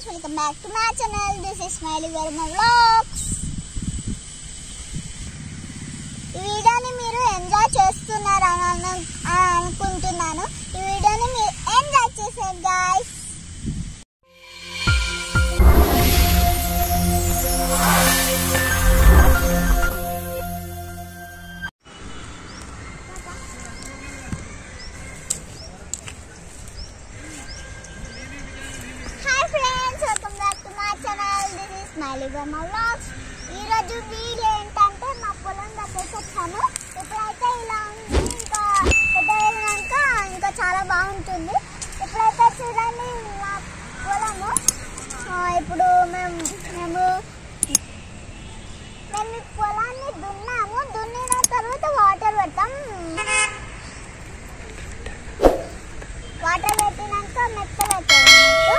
Welcome back to my channel this is Smiley Varma vlogs ఈ వీడియోని మీరు ఎంజాయ్ చేస్తున్నారు అని అను- అని అనుకుంటున్నాను ఈ వీడియోని మీరు ఎంజాయ్ చేసేది guys hi friends welcome back to my channel this is Smiley Varma vlogs ఈ రోజు వీడియో ఏంటంటే మా పొలం దగ్గరికి వచ్చాను ఇప్పుడైతే ఇలా ఉంది ఇంకా పెద్ద వెళ్ళినాక ఇంకా చాలా బాగుంటుంది ఇప్పుడైతే చూడండి మా పొలము ఆ, ఇప్పుడు మేము మేము మేము ఈ పొలాన్ని దున్నాము దున్నిన తర్వాత వాటర్ పెడతాం వాటర్ పెట్టినాక మెత్తలు అవుతుంది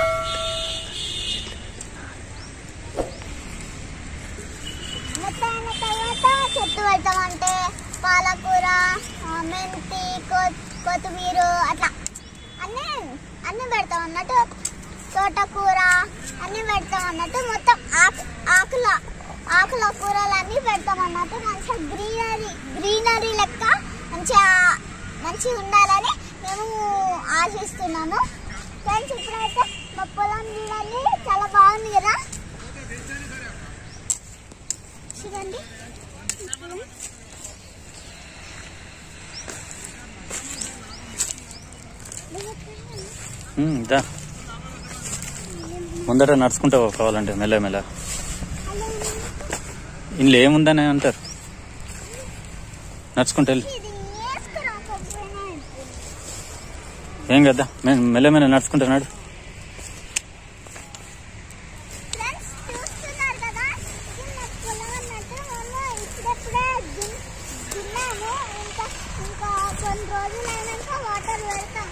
మెత్త అయిన తర్వాత చెట్టు పెడతాం అంటే పాలకూర ఆ, మెంతి కొ- కొత్తిమీర అట్లా అన్నీ అన్నీ పెడతాం అన్నట్టు తోటకూర అన్నీ పెడతాం అన్నట్టు మొత్తం ఆకు ఆకుల ఆకుల కూరలు అన్నీ పెడతాం అన్నట్టు మంచిగా గ్రీనరీ గ్రీనరీ లెక్క మంచిగా మంచిగా ఉండాలని మేము ఆశిస్తున్నాము ఫ్రెండ్స్ ఇప్పుడైతే మా పొలం చూడండి చాలా బాగుంది కదా చూడండి ఉమ్, దా ముందట నడుచుకుంటా పో కావాలంటే మెల్ల మెల్ల ఇందులో ఏముందని అంటారు నడుచుకుంటూ వెళ్ళి ఇది వేసుకురాకపోయినా ఏం కదా మేము మెల్ల మెల్ల నడుచుకుంటున్నాడు ఫ్రెండ్స్ చూస్తున్నారు కదా ఇది మా పొలం అన్నట్టు మేము ఇప్పుడప్పుడే దున్- దున్నాము ఇంకా ఇంకా కొన్ని రోజులు అయినాక వాటర్ పెడతాము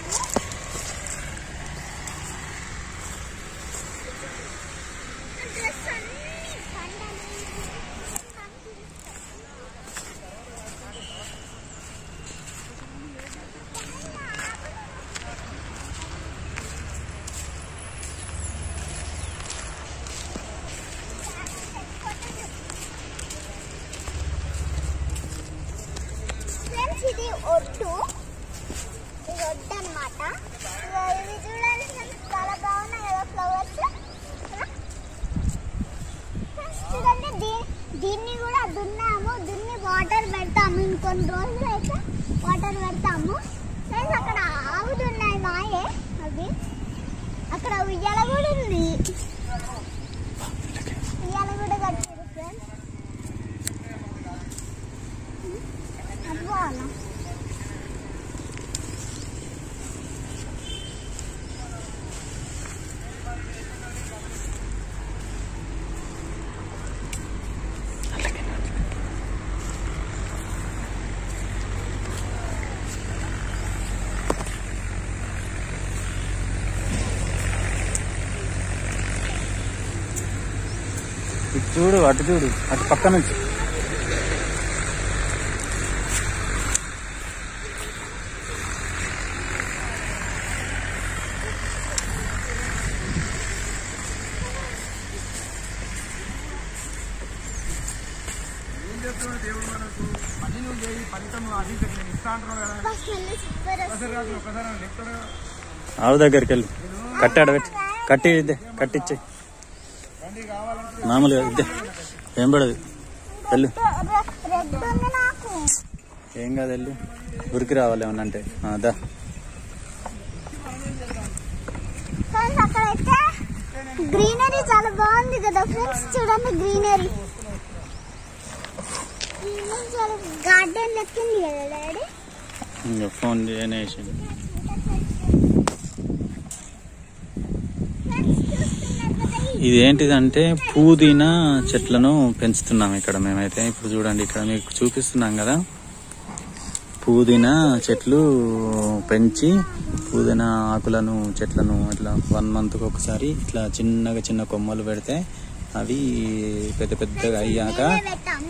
డ్రెస్ అన్ని పండలు ఫ్రెండ్స్ ఇది ఒడ్డు ఇది ఒడ్డు అనమాట ఇవి చూడండి friends, చాలా బాగున్నాయి కదా ఫ్లవర్స్ ఫ్రెండ్స్ చూడండి దీ- దీన్ని కూడా దున్నాము దున్ని వాటర్ పెడతాము ఇంకొన్ని రోజులు అయితే వాటర్ పెడతాము ఫ్రెండ్స్ అక్కడ ఆవులు ఉన్నాయి మాయే అవి అక్కడ ఉయ్యాల కూడా ఉంది ఉయ్యాల కూడా కట్టారు ఫ్రెండ్స్ అబ్బా అన్న ఇటు చూడు అటు చూడు అటు పక్క నుంచి ఏం చెప్తున్నాడు దేవుడు మనకు పని నువ్వు చేయి ఫలితం అది ఇది నేను ఇస్తా అంటున్నావు కదా అబ్బా స్మెల్ సూపర్ ఒకసారి రాదు ఒకసారి అని చెప్తాడు కదా. ఆవు దగ్గరికి వెళ్ళి కట్టాడు పెట్టి కట్టి ఇద్దే కట్టిచ్చే బండి కావాలంటే మామూలుగా ఇద్దే ఏం పడదు వెళ్ళు రెడ్ ఉంది నాకు ఏం కాదు వెళ్ళు ఉరికి రావాలి ఏమన్నా అంటే ఆ, దా ఫ్రెండ్స్ అక్కడైతే గ్రీనరీ చాలా బాగుంది కదా ఫ్రెండ్స్ చూడండి గ్రీనరీ గ్రీనరీ చాలా గార్డెన్ లెక్కింది కదా డాడీ ఇంకా ఫోన్ చేయనేసింది ఫ్రెండ్స్ చూస్తున్నారు కదా ఈ ఇది ఏంటిదంటే పుదీనా చెట్లను పెంచుతున్నాం ఇక్కడ మేమైతే ఇప్పుడు చూడండి ఇక్కడ మీకు చూపిస్తున్నాం కదా పుదీనా చెట్లు పెంచి పుదీనా ఆకులను చెట్లను ఇట్లా వన్ మంత్కి ఒకసారి ఇట్లా చిన్నగా చిన్న కొమ్మలు పెడితే అవి పెద్ద పెద్దగా అయ్యాక మేమే పెట్టాము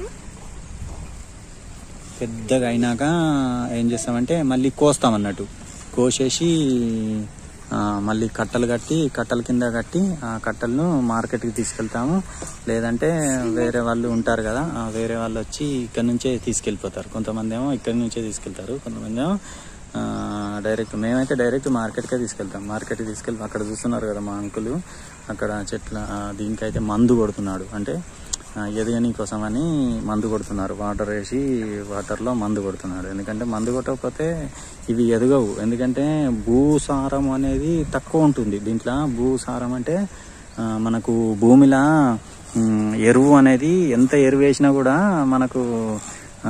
పెద్దగా అయినాక ఏం చేస్తామంటే మళ్ళీ కోస్తాం అన్నట్టు కోసేసి ఆ, మళ్ళీ కట్టలు కట్టి కట్టల కింద కట్టి ఆ కట్టలను మార్కెట్కి తీసుకెళ్తాము లేదంటే వేరే వాళ్ళు ఉంటారు కదా ఆ వేరే వాళ్ళు వచ్చి ఇక్కడ నుంచే తీసుకెళ్ళిపోతారు కొంతమంది ఏమో ఇక్కడి నుంచే తీసుకెళ్తారు కొంతమంది ఏమో ఆ, డైరెక్ట్ మేమైతే డైరెక్ట్ మార్కెట్కే తీసుకెళ్తాం మార్కెట్కి తీసుకెళ్ళి అక్కడ చూస్తున్నారు కదా మా అంకులు అక్కడ చెట్ల ఆ, దీనికైతే మందు కొడుతున్నాడు అంటే ఆ, ఎదగని కోసం అని మందు కొడుతున్నారు వాటర్ వేసి వాటర్లో మందు కొడుతున్నాడు ఎందుకంటే మందు కొట్టకపోతే ఇవి ఎదగవు ఎందుకంటే భూసారం అనేది తక్కువ ఉంటుంది దీంట్లో భూసారం అంటే ఆ, మనకు భూమిలా ఉమ్, ఎరువు అనేది ఎంత ఎరువు వేసినా కూడా మనకు ఆ,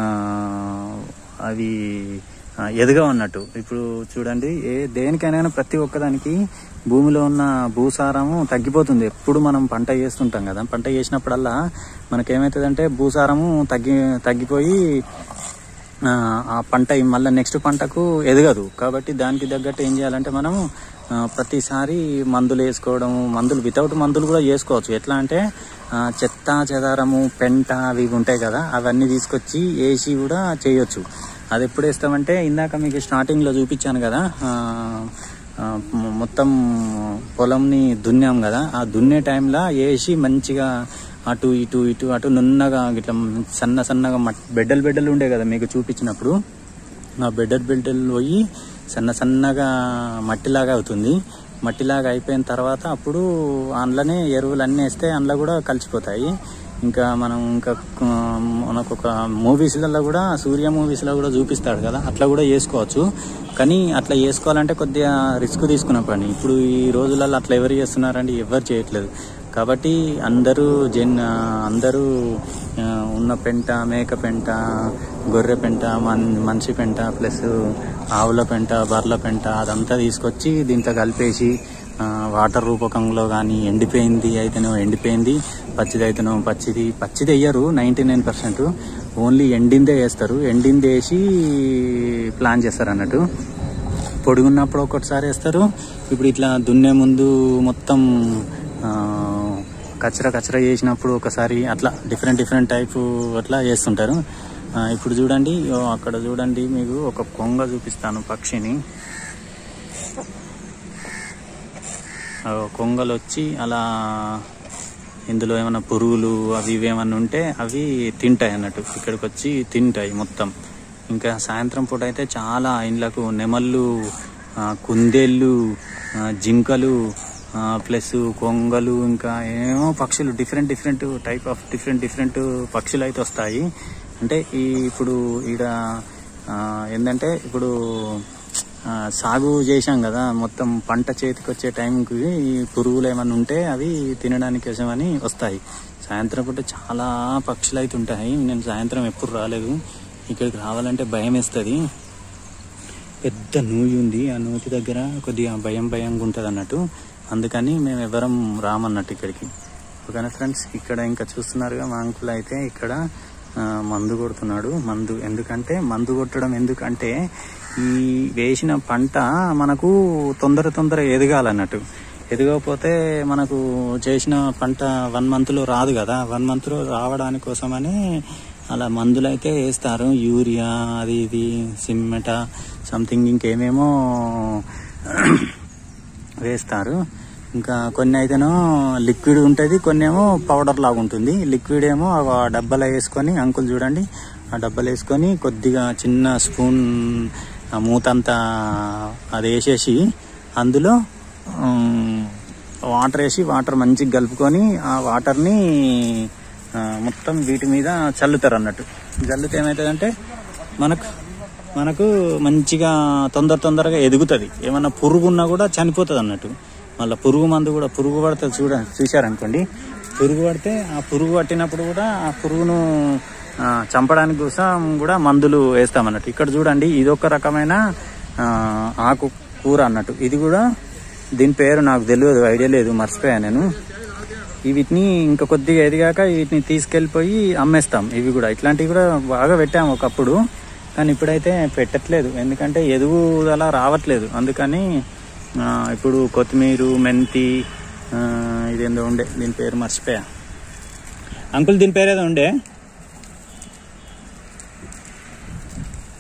అవి ఆ, ఎదగవు అన్నట్టు ఇప్పుడు చూడండి ఏ దేనికైనా ప్రతి ఒక్కదానికి భూమిలో ఉన్న భూసారము తగ్గిపోతుంది ఎప్పుడు మనం పంట చేస్తుంటాం కదా పంట చేసినప్పుడల్లా మనకేమవుతుందంటే భూసారము తగ్గి తగ్గిపోయి ఆ, ఆ పంట మళ్ళీ నెక్స్ట్ పంటకు ఎదగదు కాబట్టి దానికి తగ్గట్టు ఏం చేయాలంటే మనం ఆ, ప్రతిసారి మందులు వేసుకోవడం మందులు వితౌట్ మందులు కూడా చేసుకోవచ్చు ఎట్లా అంటే ఆ, చెత్త చెదారము పెంట అవి ఇవి ఉంటాయి కదా అవన్నీ తీసుకొచ్చి వేసి కూడా చేయొచ్చు అది ఎప్పుడు వేస్తామంటే ఇందాక మీకు స్టార్టింగ్లో చూపించాను కదా ఆ, ఆ, మొ- మొత్తం పొలంని దున్నాం కదా ఆ దున్నే టైంలో వేసి మంచిగా అటు ఇటు ఇటు అటు నున్నగా ఇట్లా సన్న సన్నగా మట్ బెడ్డలు బెడ్డలు ఉండే కదా మీకు చూపించినప్పుడు ఆ బెడ్డలు బెడ్డలు పోయి సన్న సన్నగా మట్టిలాగా అవుతుంది మట్టిలాగా అయిపోయిన తర్వాత అప్పుడు అందులోనే ఎరువులు అన్నీ వేస్తే అందులో కూడా కలిసిపోతాయి ఇంకా మనం ఇంకా ఆ, మనకు ఒక మూవీస్లలో కూడా సూర్య మూవీస్లో కూడా చూపిస్తాడు కదా అట్లా కూడా చేసుకోవచ్చు కానీ అట్లా చేసుకోవాలంటే కొద్దిగా రిస్క్ తీసుకున్న పని ఇప్పుడు ఈ రోజులలో అట్లా ఎవరు చేస్తున్నారండి ఎవరు చేయట్లేదు కాబట్టి అందరూ జన్ అందరూ ఆ, ఉన్న పెంట మేక పెంట గొర్రె పెంట మన్ మనిషి పెంట ప్లస్ ఆవుల పెంట బర్రెల పెంట అదంతా తీసుకొచ్చి దీంట్లో కలిపేసి ఆ, వాటర్ రూపకంలో కానీ ఎండిపోయింది అయితేనో ఎండిపోయింది పచ్చిది అయితేనో పచ్చిది పచ్చిది వేయరు నైంటీ నైన్ పర్సెంట్ ఓన్లీ ఎండిందే వేస్తారు ఎండింది వేసి ప్లాన్ చేస్తారు అన్నట్టు పొడుగున్నప్పుడు ఒకటిసారి వేస్తారు ఇప్పుడు ఇట్లా దున్నే ముందు మొత్తం ఆ, కచరా కచరా చేసినప్పుడు ఒకసారి అట్లా డిఫరెంట్ డిఫరెంట్ టైప్ అట్లా చేస్తుంటారు ఆ, ఇప్పుడు చూడండి ఓ అక్కడ చూడండి మీకు ఒక కొంగ చూపిస్తాను పక్షిని ఆ కొంగలు వచ్చి అలా ఇందులో ఏమైనా పురుగులు అవి ఇవి ఏమైనా ఉంటే అవి తింటాయి అన్నట్టు ఇక్కడికి వచ్చి తింటాయి మొత్తం ఇంకా సాయంత్రం పూట అయితే చాలా ఇండ్లకు నెమళ్ళు ఆ, కుందేళ్ళు ఆ, జింకలు ప్లస్ కొంగలు ఇంకా ఏమో పక్షులు different different type of different different పక్షులు అయితే వస్తాయి అంటే ఈ ఇప్పుడు ఈడ ఆ, ఏంటంటే ఇప్పుడు ఆ, సాగు చేశాం కదా మొత్తం పంట చేతికి వచ్చే టైంకి ఈ పురుగులు ఏమైనా ఉంటే అవి తినడానికి కోసమని వస్తాయి సాయంత్రం పూట చాలా పక్షులు అయితే ఉంటాయి నేను సాయంత్రం ఎప్పుడు రాలేదు ఇక్కడికి రావాలంటే భయం వేస్తుంది పెద్ద నూయి ఉంది ఆ నూతి దగ్గర కొద్దిగా భయం భయంగా ఉంటుంది అన్నట్టు అందుకని మేము ఎవరం రామన్నట్టు ఇక్కడికి ఓకేనా ఫ్రెండ్స్ ఇక్కడ ఇంకా చూస్తున్నారుగా మా అంకుల్ అయితే ఇక్కడ ఆ, మందు కొడుతున్నాడు మందు ఎందుకంటే మందు కొట్టడం ఎందుకంటే ఈ వేసిన పంట మనకు తొందర తొందర ఎదగాలన్నట్టు ఎదగకపోతే మనకు చేసిన పంట వన్ మంత్లో రాదు కదా వన్ మంత్లో రావడానికి కోసమని అలా మందులు అయితే వేస్తారు యూరియా అది ఇది సిమెంట సంథింగ్ ఇంకేమేమో వేస్తారు ఇంకా కొన్ని అయితేనో లిక్విడ్ ఉంటుంది కొన్ని ఏమో పౌడర్ లాగా ఉంటుంది లిక్విడ్ ఏమో ఆ డబ్బాలో వేసుకొని అంకుల్ చూడండి ఆ డబ్బాలో వేసుకొని కొద్దిగా చిన్న స్పూన్ ఆ మూతంతా అది వేసేసి అందులో ఉమ్, వాటర్ వేసి వాటర్ మంచిగా కలుపుకొని ఆ వాటర్ని ఆ, మొత్తం వీటి మీద చల్లుతారు అన్నట్టు చల్లితే ఏమవుతుందంటే మనకు మనకు మంచిగా తొందర తొందరగా ఎదుగుతుంది ఏమన్నా పురుగు ఉన్నా కూడా చనిపోతుంది అన్నట్టు మళ్ళీ పురుగు మందు కూడా పురుగు పడుతుంది చూడ చూశారనుకోండి పురుగు పడితే ఆ పురుగు పట్టినప్పుడు కూడా ఆ పురుగును ఆ, చంపడానికి కోసం కూడా మందులు వేస్తామన్నట్టు ఇక్కడ చూడండి ఇది ఒక రకమైన ఆ, ఆకు కూర అన్నట్టు ఇది కూడా దీని పేరు నాకు తెలియదు ఐడియా లేదు మర్చిపోయాను నేను ఈ వీటిని ఇంకా కొద్దిగా ఎదిగాక వీటిని తీసుకెళ్ళిపోయి అమ్మేస్తాం ఇవి కూడా ఇట్లాంటివి కూడా బాగా పెట్టాము ఒకప్పుడు కానీ ఇప్పుడైతే పెట్టట్లేదు ఎందుకంటే ఎదుగుదల రావట్లేదు అందుకని ఆ, ఇప్పుడు కొత్తిమీర మెంతి ఆ, ఇదేందో ఉండే దీని పేరు మర్చిపోయా అంకుల్ దీని పేరు ఏదో ఉండే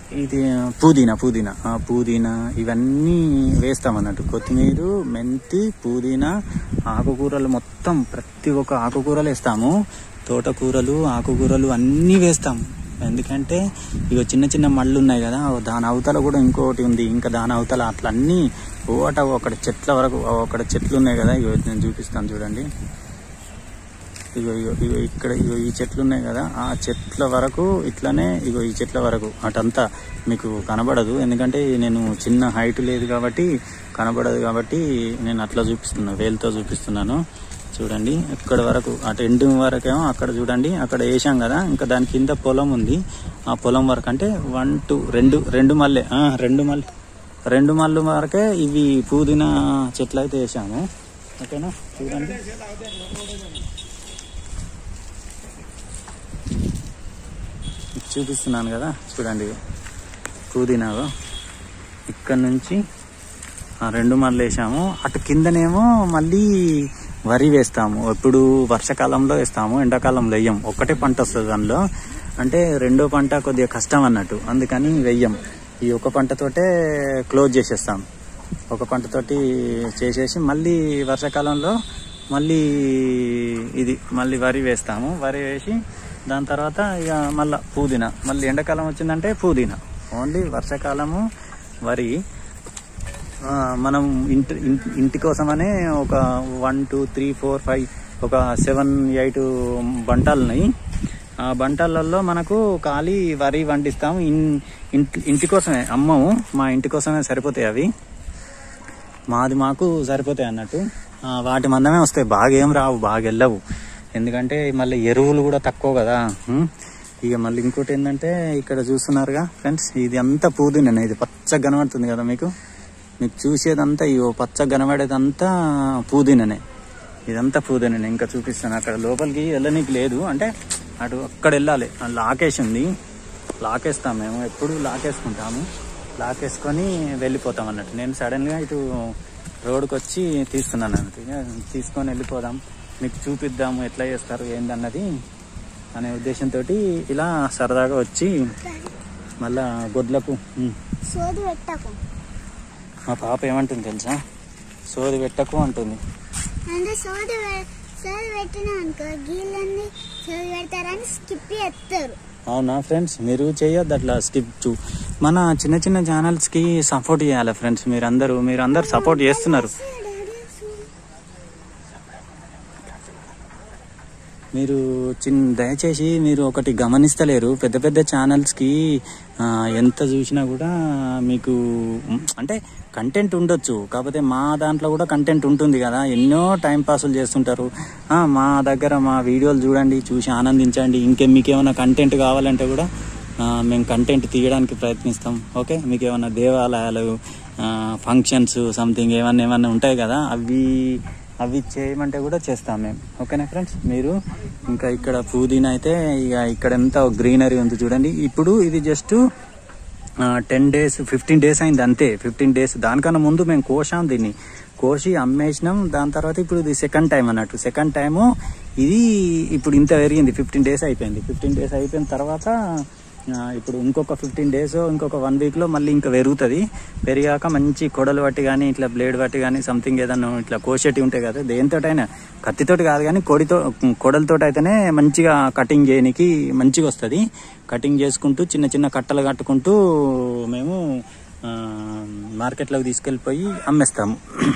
ఇది ఆ, పుదీనా పుదీనా ఆ, పుదీనా ఇవన్నీ వేస్తాం అన్నట్టు కొత్తిమీర మెంతి పుదీనా ఆకుకూరలు మొత్తం ప్రతి ఒక్క ఆకుకూరలు వేస్తాము తోటకూరలు ఆకుకూరలు అన్నీ వేస్తాము ఎందుకంటే ఇక చిన్న చిన్న మళ్ళు ఉన్నాయి కదా దాని అవతల కూడా ఇంకోటి ఉంది ఇంకా దాని అవతల అట్లా అన్నీ ఓట ఒకటి చెట్ల వరకు ఒకటి చెట్లు ఉన్నాయి కదా ఇగో నేను చూపిస్తాను చూడండి ఇగో ఇగో ఇగో ఇక్కడ ఇగో ఈ చెట్లు ఉన్నాయి కదా ఆ చెట్ల వరకు ఇట్లానే ఇగో ఈ చెట్ల వరకు అటంతా మీకు కనబడదు ఎందుకంటే నేను చిన్న హైట్ లేదు కాబట్టి కనబడదు కాబట్టి నేను అట్లా చూపిస్తున్నాను వేలుతో చూపిస్తున్నాను చూడండి ఇక్కడ వరకు అటు ఎండు వరకేమో అక్కడ చూడండి అక్కడ వేసాం కదా ఇంకా దాని కింద పొలం ఉంది ఆ పొలం వరకు అంటే వన్ టూ రెండు రెండు మల్లె ఆ, రెండు మల్లె రెండు మల్లు వరకే ఇవి పుదీనా చెట్లు అయితే వేసాము ఓకేనా చూడండి ఇది చూపిస్తున్నాను కదా చూడండి పుదీనాలో ఇక్కడ నుంచి ఆ రెండు మళ్ళీ వేసాము అటు కిందనేమో మళ్ళీ వరి వేస్తాము ఎప్పుడు వర్షాకాలంలో వేస్తాము ఎండాకాలంలో వేయం ఒక్కటే పంట వస్తుంది దానిలో అంటే రెండో పంట కొద్దిగా కష్టం అన్నట్టు అందుకని వెయ్యం ఈ ఒక పంటతోటే క్లోజ్ చేసేస్తాం ఒక పంటతోటి చేసేసి మళ్ళీ వర్షాకాలంలో మళ్ళీ ఇది మళ్ళీ వరి వేస్తాము వరి వేసి దాని తర్వాత ఇక మళ్ళీ పుదీనా మళ్ళీ ఎండాకాలం వచ్చిందంటే పుదీనా ఓన్లీ వర్షాకాలము వరి ఆ, మనం ఇంటి ఇంటి- ఇంటి కోసమనే ఒక one two three four five ఒక సెవెన్ ఎయిట్ బంటాలున్నాయి ఆ బంటాలలో మనకు ఖాళీ వరి వండిస్తాం ఇన్ ఇంటి ఇంటి కోసమే అమ్మము మా ఇంటి కోసమే సరిపోతాయి అవి మాది మాకు సరిపోతాయి అన్నట్టు ఆ, వాటి మందమే వస్తాయి బాగా ఏం రావు బాగా వెళ్ళవు ఎందుకంటే మళ్ళీ ఎరువులు కూడా తక్కువ కదా ఉం? ఇక మళ్ళీ ఇంకోటి ఏంటంటే ఇక్కడ చూస్తున్నారుగా ఫ్రెండ్స్ ఇది అంతా పుదీనా ఇది పచ్చగా కనబడుతుంది కదా మీకు మీకు చూసేదంతా ఈ పచ్చగా కనబడేదంతా పుదీననే ఇదంతా పుదీననే ఇంకా చూపిస్తాను అక్కడ లోపలికి వెళ్ళనీకి లేదు అంటే అటు అక్కడ వెళ్ళాలి ఆ లాకేసి ఉంది లాకేస్తాం మేము ఎప్పుడు లాకేసుకుంటాము లాకేసుకొని వెళ్ళిపోతాం అన్నట్టు నేను సడన్గా ఇటు రోడ్కి వచ్చి తీస్తున్నాను అన్నట్టు ఇక తీసుకొని వెళ్ళిపోదాం మీకు చూపిద్దాము ఎట్లా చేస్తారు ఏందన్నది అనే ఉద్దేశంతో ఇలా సరదాగా వచ్చి మళ్ళా గొడ్లకు ఉమ్, సోది పెట్టకు మా పాప ఏమంటుంది తెలుసా సోది పెట్టకు అంటుంది అంటే సోది పె- సోది పెట్టినా అనుకో గీళ్ళన్నీ సోది పెడతారని స్కిప్ చేస్తారు అవునా ఫ్రెండ్స్ మీరు చేయొద్దు అట్లా స్కిప్ చూ మన చిన్న చిన్న ఛానల్స్కి సపోర్ట్ చేయాలి ఫ్రెండ్స్ మీరందరూ మీరు అందరు సపోర్ట్ చేస్తున్నారు మీరు చిన్న దయచేసి మీరు ఒకటి గమనిస్తలేరు పెద్ద పెద్ద ఛానల్స్కి ఆ, ఎంత చూసినా కూడా మీకు ఉమ్, అంటే కంటెంట్ ఉండొచ్చు కాకపోతే మా దాంట్లో కూడా కంటెంట్ ఉంటుంది కదా ఎన్నో టైం పాసులు చేస్తుంటారు ఆ, మా దగ్గర మా వీడియోలు చూడండి చూసి ఆనందించండి ఇంకే మీకు ఏమైనా కంటెంట్ కావాలంటే కూడా ఆ, మేము కంటెంట్ తీయడానికి ప్రయత్నిస్తాం ఓకే మీకు ఏమైనా దేవాలయాలు ఫంక్షన్స్ సంథింగ్ ఏమన్నా ఏమన్నా ఉంటాయి కదా అవి అవి చేయమంటే కూడా చేస్తాం మేము ఓకేనా ఫ్రెండ్స్ మీరు ఇంకా ఇక్కడ పుదీనా అయితే ఇక ఇక్కడ ఎంత గ్రీనరీ ఉంది చూడండి ఇప్పుడు ఇది just ten days fifteen days అయింది అంతే ఫిఫ్టీన్ డేస్ దానికన్నా ముందు మేము కోసాం దీన్ని కోసి అమ్మేసినాం దాని తర్వాత ఇప్పుడు ఇది సెకండ్ టైం అన్నట్టు సెకండ్ టైము ఇది ఇప్పుడు ఇంత పెరిగింది ఫిఫ్టీన్ డేస్ అయిపోయింది ఫిఫ్టీన్ డేస్ అయిపోయిన తర్వాత ఆ, ఇప్పుడు ఇంకొక ఫిఫ్టీన్ డేస్ ఇంకొక వన్ వీక్లో మళ్ళీ ఇంకా పెరుగుతుంది పెరిగాక మంచి కొడలు పట్టి కానీ ఇట్లా బ్లేడ్ పట్టి కానీ సంథింగ్ ఏదన్నా ఇట్లా కోసేటి ఉంటాయి కదా దేనితోటైనా కత్తితోటి కాదు కానీ కొడితో కొడలతోటి అయితేనే మంచిగా కటింగ్ చేయడానికి మంచిగా వస్తుంది కటింగ్ చేసుకుంటూ చిన్న చిన్న కట్టలు కట్టుకుంటూ మేము ఆ, మార్కెట్లోకి తీసుకెళ్ళిపోయి అమ్మేస్తాము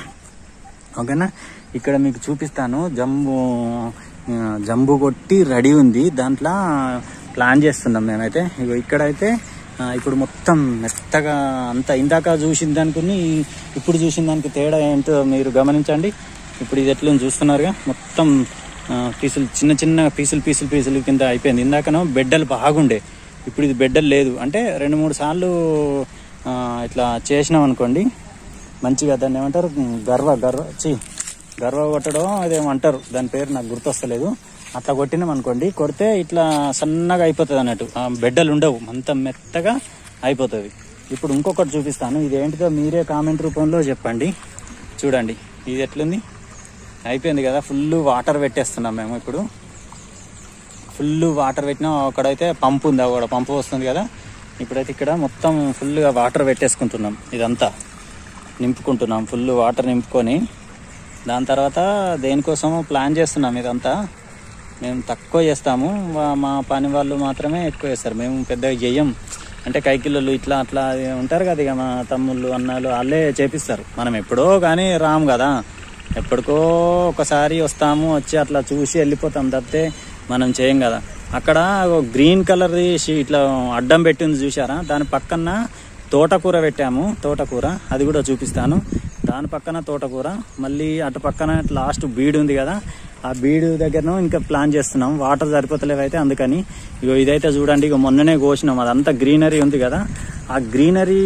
ఓకేనా ఇక్కడ మీకు చూపిస్తాను జంబు ఆ, జంబు కొట్టి రెడీ ఉంది దాంట్లో ప్లాన్ చేస్తున్నాం మేమైతే ఇగో ఇక్కడైతే ఆ, ఇప్పుడు మొత్తం మెత్తగా అంత ఇందాక చూసిన దానికి ఇప్పుడు చూసిన దానికి తేడా ఏంటో మీరు గమనించండి ఇప్పుడు ఇది ఎట్లా ఉంది చూస్తున్నారుగా మొత్తం ఆ, పీసులు చిన్న చిన్న పీసులు పీసులు పీసులు కింద అయిపోయింది ఇందాకనో బెడ్డలు బాగుండే ఇప్పుడు ఇది బెడ్డలు లేదు అంటే రెండు మూడు సార్లు ఆ, ఇట్లా చేసినాం అనుకోండి మంచిగా దాన్ని ఏమంటారు గర్వ గర్వ చి గర్వ కొట్టడం అదేమంటారు దాని పేరు నాకు గుర్తొస్తలేదు అట్లా కొట్టినాం అనుకోండి కొడితే ఇట్లా సన్నగా అయిపోతుంది అన్నట్టు ఆ బెడ్డలు ఉండవు అంత మెత్తగా అయిపోతుంది ఇప్పుడు ఇంకొకటి చూపిస్తాను ఇది ఏంటిదో మీరే కామెంట్ రూపంలో చెప్పండి చూడండి ఇది ఎట్లుంది అయిపోయింది కదా ఫుల్ వాటర్ పెట్టేస్తున్నాం మేము ఇప్పుడు ఫుల్ వాటర్ పెట్టినా అక్కడైతే పంపు ఉంది అక్కడ పంపు వస్తుంది కదా ఇప్పుడైతే ఇక్కడ మొత్తం ఫుల్గా వాటర్ పెట్టేసుకుంటున్నాం ఇదంతా నింపుకుంటున్నాం ఫుల్ వాటర్ నింపుకొని దాని తర్వాత దేనికోసమో ప్లాన్ చేస్తున్నాం ఇదంతా మేము తక్కువ చేస్తాము వా- మా పని వాళ్ళు మాత్రమే ఎక్కువ చేస్తారు మేము పెద్దగా చెయ్యం అంటే కైకిళ్ళు ఇట్లా అట్లా ఉంటారు కదా ఇక మా తమ్ముళ్ళు అన్నాలు వాళ్ళే చేపిస్తారు మనం ఎప్పుడో కానీ రాము కదా ఎప్పటికో ఒకసారి వస్తాము వచ్చి అట్లా చూసి వెళ్ళిపోతాం తప్పితే మనం చేయం కదా అక్కడ ఒక గ్రీన్ కలర్ది షీ- ఇట్లా అడ్డం పెట్టింది చూసారా దాని పక్కన తోటకూర పెట్టాము తోటకూర అది కూడా చూపిస్తాను దాని పక్కన తోటకూర మళ్ళీ అటు పక్కన లాస్ట్ బీడు ఉంది కదా ఆ బీడు దగ్గరను ఇంకా ప్లాన్ చేస్తున్నాం వాటర్ సరిపోతలేవు అయితే అందుకని ఇగో ఇదైతే చూడండి ఇగో మొన్ననే కోసినాం అదంతా గ్రీనరీ ఉంది కదా ఆ గ్రీనరీ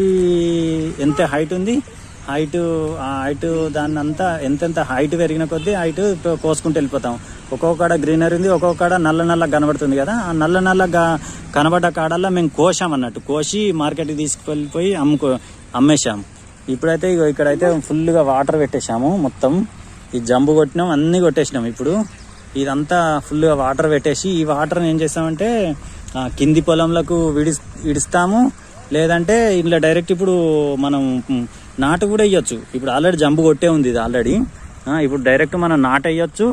ఎంత హైట్ ఉంది హైట్ ఆ హైట్ దాన్ని అంతా ఎంతెంత హైట్ పెరిగిన కొద్దీ హైట్ కోసుకుంటూ వెళ్ళిపోతాం ఒక్కొక్కడ గ్రీనరీ ఉంది ఒక్కొక్కడ నల్ల నల్ల కనబడుతుంది కదా ఆ నల్ల నల్ల గా- కనబడ్డ కాడల్లా మేము కోసాం అన్నట్టు కోసి మార్కెట్కి తీసుకువెళ్ళిపోయి అమ్ముకో అమ్మేశాం ఇప్పుడైతే ఇగో ఇక్కడైతే ఫుల్గా వాటర్ పెట్టేశాము మొత్తం ఈ జంబు కొట్టినాం అన్నీ కొట్టేసినాం ఇప్పుడు ఇదంతా ఫుల్గా వాటర్ పెట్టేసి ఈ వాటర్ ఏం చేస్తామంటే ఆ, కింది పొలంలకు విడిస్ విడిస్తాము లేదంటే ఇట్లా డైరెక్ట్ ఇప్పుడు మనం మ్, నాటు కూడా వేయొచ్చు ఇప్పుడు ఆల్రెడీ జంబు కొట్టే ఉంది ఇది ఆల్రెడీ ఇప్పుడు డైరెక్ట్ మనం నాటు వేయొచ్చు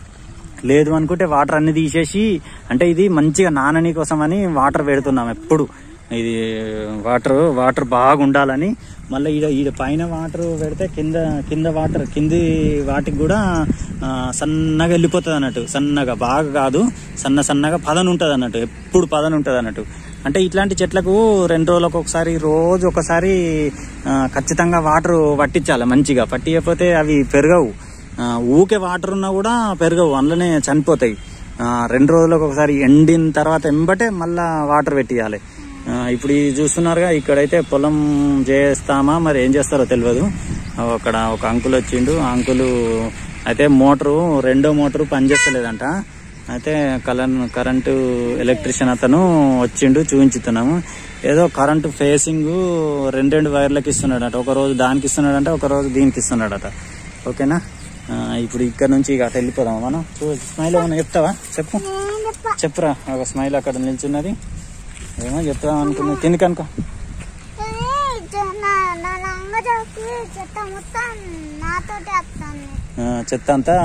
లేదు అనుకుంటే వాటర్ అన్ని తీసేసి అంటే ఇది మంచిగా నానని కోసం అని వాటర్ పెడుతున్నాం ఎప్పుడు ఇది వాటర్ వాటర్ బాగా ఉండాలని మళ్ళీ ఈడ ఈడ పైన వాటర్ పెడితే కింద కింద వాటర్ కింది వాటికి కూడా ఆ, సన్నగా వెళ్ళిపోతుంది అన్నట్టు సన్నగా బాగా కాదు సన్న సన్నగా పదన ఉంటుంది అన్నట్టు ఎప్పుడు పదన ఉంటుంది అన్నట్టు అంటే ఇట్లాంటి చెట్లకు రెండు రోజులకు ఒకసారి రోజు ఒకసారి ఆ, ఖచ్చితంగా వాటర్ పట్టించాలి మంచిగా పట్టియకపోతే అవి పెరగవు ఆ, ఊకే వాటర్ ఉన్నా కూడా పెరగవు అందులోనే చనిపోతాయి ఆ, రెండు రోజులకు ఒకసారి ఎండిన తర్వాత ఎంబటే మళ్ళా వాటర్ పెట్టియాలి ఆ, ఇప్పుడు ఇది చూస్తున్నారుగా ఇక్కడైతే పొలం చేస్తామా మరి ఏం చేస్తారో తెలియదు అక్కడ ఒక అంకుల్ వచ్చిండు ఆ అంకులు అయితే మోటరు రెండో మోటరు పనిచేస్తలేదంట అయితే కలన్ కరెంటు ఎలక్ట్రిషియన్ అతను వచ్చిండు చూపించుతున్నాము ఏదో కరెంటు ఫేసింగ్ రెండు రెండు వైర్లకి ఇస్తున్నాడట ఒక రోజు దానికి ఇస్తున్నాడంట ఒక రోజు దీనికి ఇస్తున్నాడట ఓకేనా ఆ, ఇప్పుడు ఇక్కడ నుంచి ఇక అటు వెళ్ళిపోదాం మనం చూ స్మైల్ ఏమన్నా చెప్తావా చెప్పు నేను చెప్ప చెప్పురా ఒక స్మైల్ అక్కడ నిల్చున్నది ఏమో చెప్తాం అనుకున్నా కిందికి అనుకో కానీ జ- నా నా లంగ జాకి చెత్త మొత్తం నాతోటి వస్తుంది ఆ, చెత్త అంతా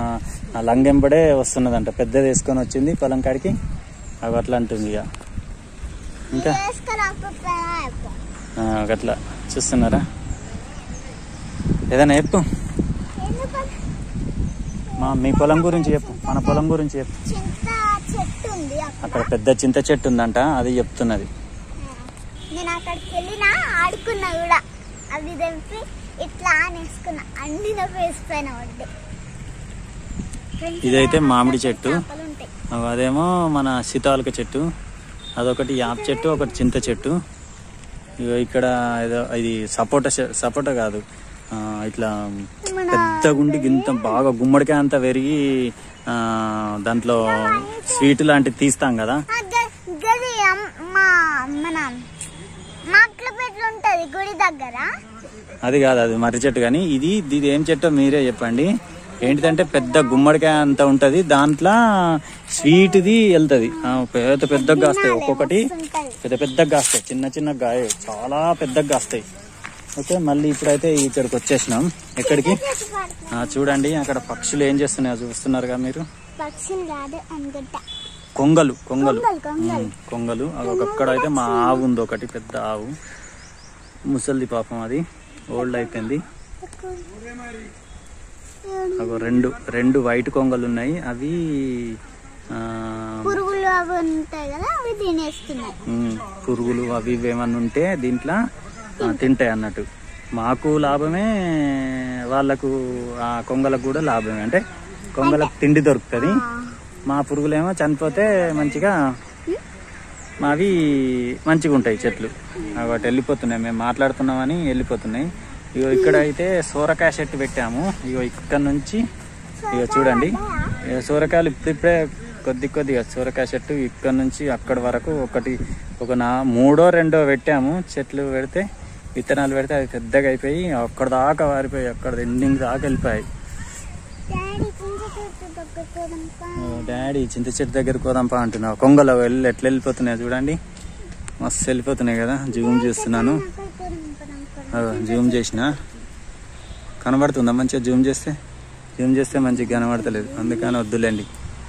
ఆ లంగెంబడే వస్తున్నదంట పెద్దది వేసుకొని వచ్చింది పొలం కాడికి అవి అట్లా అంటుంది ఇక ఇంకా వేసుకురాకపోయినా అయిపో ఆ, అట్లా చూస్తున్నారా ఏదైనా చెప్పు ఎందుకు మా మీ పొలం గురించి చెప్పు మన పొలం గురించి చెప్పు చింత చెట్టు ఉంది అక్కడ అక్కడ పెద్ద చింత చెట్టు ఉందంట అది చెప్తున్నది నేను అక్కడికి వెళ్ళినా ఆడుకున్నా కూడా అవి తెంపి ఇట్లా అనేసుకున్నా అన్ని నొప్పి వేసిపోయిన వడ్డే ఇదైతే మామిడి చెట్టు. చేపలు ఉంటాయి అవి అదేమో మన సీతావలక చెట్టు అదొకటి యాప్ చెట్టు ఒకటి చింత చెట్టు ఇగో ఇక్కడ ఏదో ఇది సపోటా చె- సపోటా కాదు ఆ, ఇట్లా మన పెద్ద గుండి గింత బాగా గుమ్మడికాయ అంతా పెరిగి ఆ, దాంట్లో స్వీట్ లాంటివి తీస్తాం కదా ఆ గ- గది అమ్- మా మన మాట్లపేటలో ఉంటది గుడి దగ్గర అది కాదు అది మర్రి చెట్టు కానీ ఇది ఇది ఏం చెట్టో మీరే చెప్పండి ఏంటిదంటే పెద్ద గుమ్మడికాయ అంత ఉంటది దాంట్లో స్వీట్ది వెళ్తది ఆ, పెద్ద పెద్దగా కాస్తాయి ఒక్కొక్కటి ఉంటది పెద్ద పెద్దగా కాస్తాయి చిన్న చిన్న గాయ చాలా పెద్దగా కాస్తాయి ఓకే మళ్ళీ ఇప్పుడైతే ఇక్కడికి వచ్చేసినాం ఎక్కడికి ఆ, చూడండి అక్కడ పక్షులు ఏం చేస్తున్నాయో చూస్తున్నారుగా మీరు పక్షులు కాదు అనుకుంటా కొంగలు కొంగలు కొంగలు, కొంగలు. ఉమ్, కొంగలు అక్కడ అయితే మా ఆవు ఉంది ఒకటి పెద్ద ఆవు ముసలిది పాపం అది ఓల్డ్ అయిపోయింది అగో రెండు రెండు వైట్ కొంగలు ఉన్నాయి అవి ఆ, పురుగులు అవి ఉంటాయి కదా అవి తినేస్తున్నాయి ఉమ్, పురుగులు అవి ఇవి ఏమన్నా ఉంటే దీంట్లో ఆ, తింటాయి అన్నట్టు మాకు లాభమే వాళ్ళకు ఆ కొంగలకు కూడా లాభమే అంటే కొంగలకు తిండి దొరుకుతుంది మా పురుగులేమో చనిపోతే మంచిగా మావి మంచిగా ఉంటాయి చెట్లు అవి వెళ్ళిపోతున్నాయి మేము మాట్లాడుతున్నామని వెళ్ళిపోతున్నాయి ఇగో ఇక్కడ అయితే సోరకాయ చెట్టు పెట్టాము ఇగో ఇక్కడ నుంచి ఇగో చూడండి ఇగో సోరకాయలు ఇప్పుడిప్పుడే కొద్ది కొద్దిగా సోరకాయ చెట్టు ఇక్కడ నుంచి అక్కడి వరకు ఒకటి ఒక నా మూడో రెండో పెట్టాము చెట్లు పెడితే విత్తనాలు పెడితే అవి పెద్దగా అయిపోయి అక్కడ దాకా వారిపోయి అక్కడ ఎండింగ్ దాకా వెళ్ళిపోయాయి డాడీ చింత చెట్టు దగ్గరకు ఓ డాడీ చింత చెట్టు దగ్గర కోదాంపా అంటున్నావు కొంగలు వెళ్ళి ఎట్లా వెళ్ళిపోతున్నాయి చూడండి మస్తు వెళ్ళిపోతున్నాయి కదా జూమ్ చేస్తున్నాను అగో, జూమ్ చేసిన కనబడుతుందా మంచిగా జూమ్ చేస్తే జూమ్ చేస్తే మంచిగా కనబడతలేదు అందుకని వద్దులేండి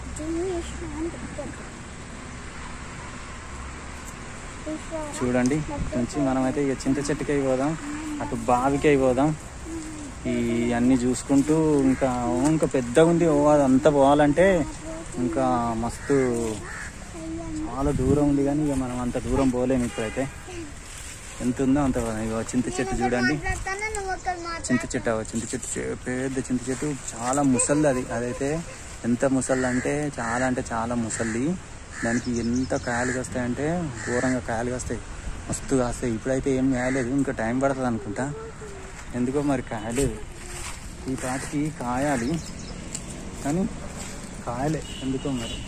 చూడండి నుంచి మనమైతే ఇక చింత చెట్టుకి అయి పోదాం అటు బావికి అయి పోదాం ఈ అన్ని చూసుకుంటూ ఇంకా ఇంకా పెద్దగా ఉంది ఓ అదంతా పోవాలంటే ఇంకా మస్తు చాలా దూరం ఉంది కానీ ఇక మనం అంత దూరం పోలేము ఇప్పుడైతే ఎంత ఉందో అంత పోదాం. ఇగో చింత చెట్టు చూడండి చింత చెట్టు అవ చింత చెట్టు చే- పెద్ద చింత చెట్టు చాలా ముసలిది అది అదైతే ఎంత ముసలి అంటే చాలా అంటే చాలా ముసలిది దానికి ఎంత కాయలు కాస్తాయంటే ఘోరంగా కాయలు కాస్తాయి మస్తు కాస్తాయి ఇప్పుడైతే ఏం కాయలేదు ఇంకా టైం పడుతుంది అనుకుంటా ఎందుకో మరి కాయలేదు ఈ పాటికి కాయాలి కానీ కాయలే ఎందుకో మరి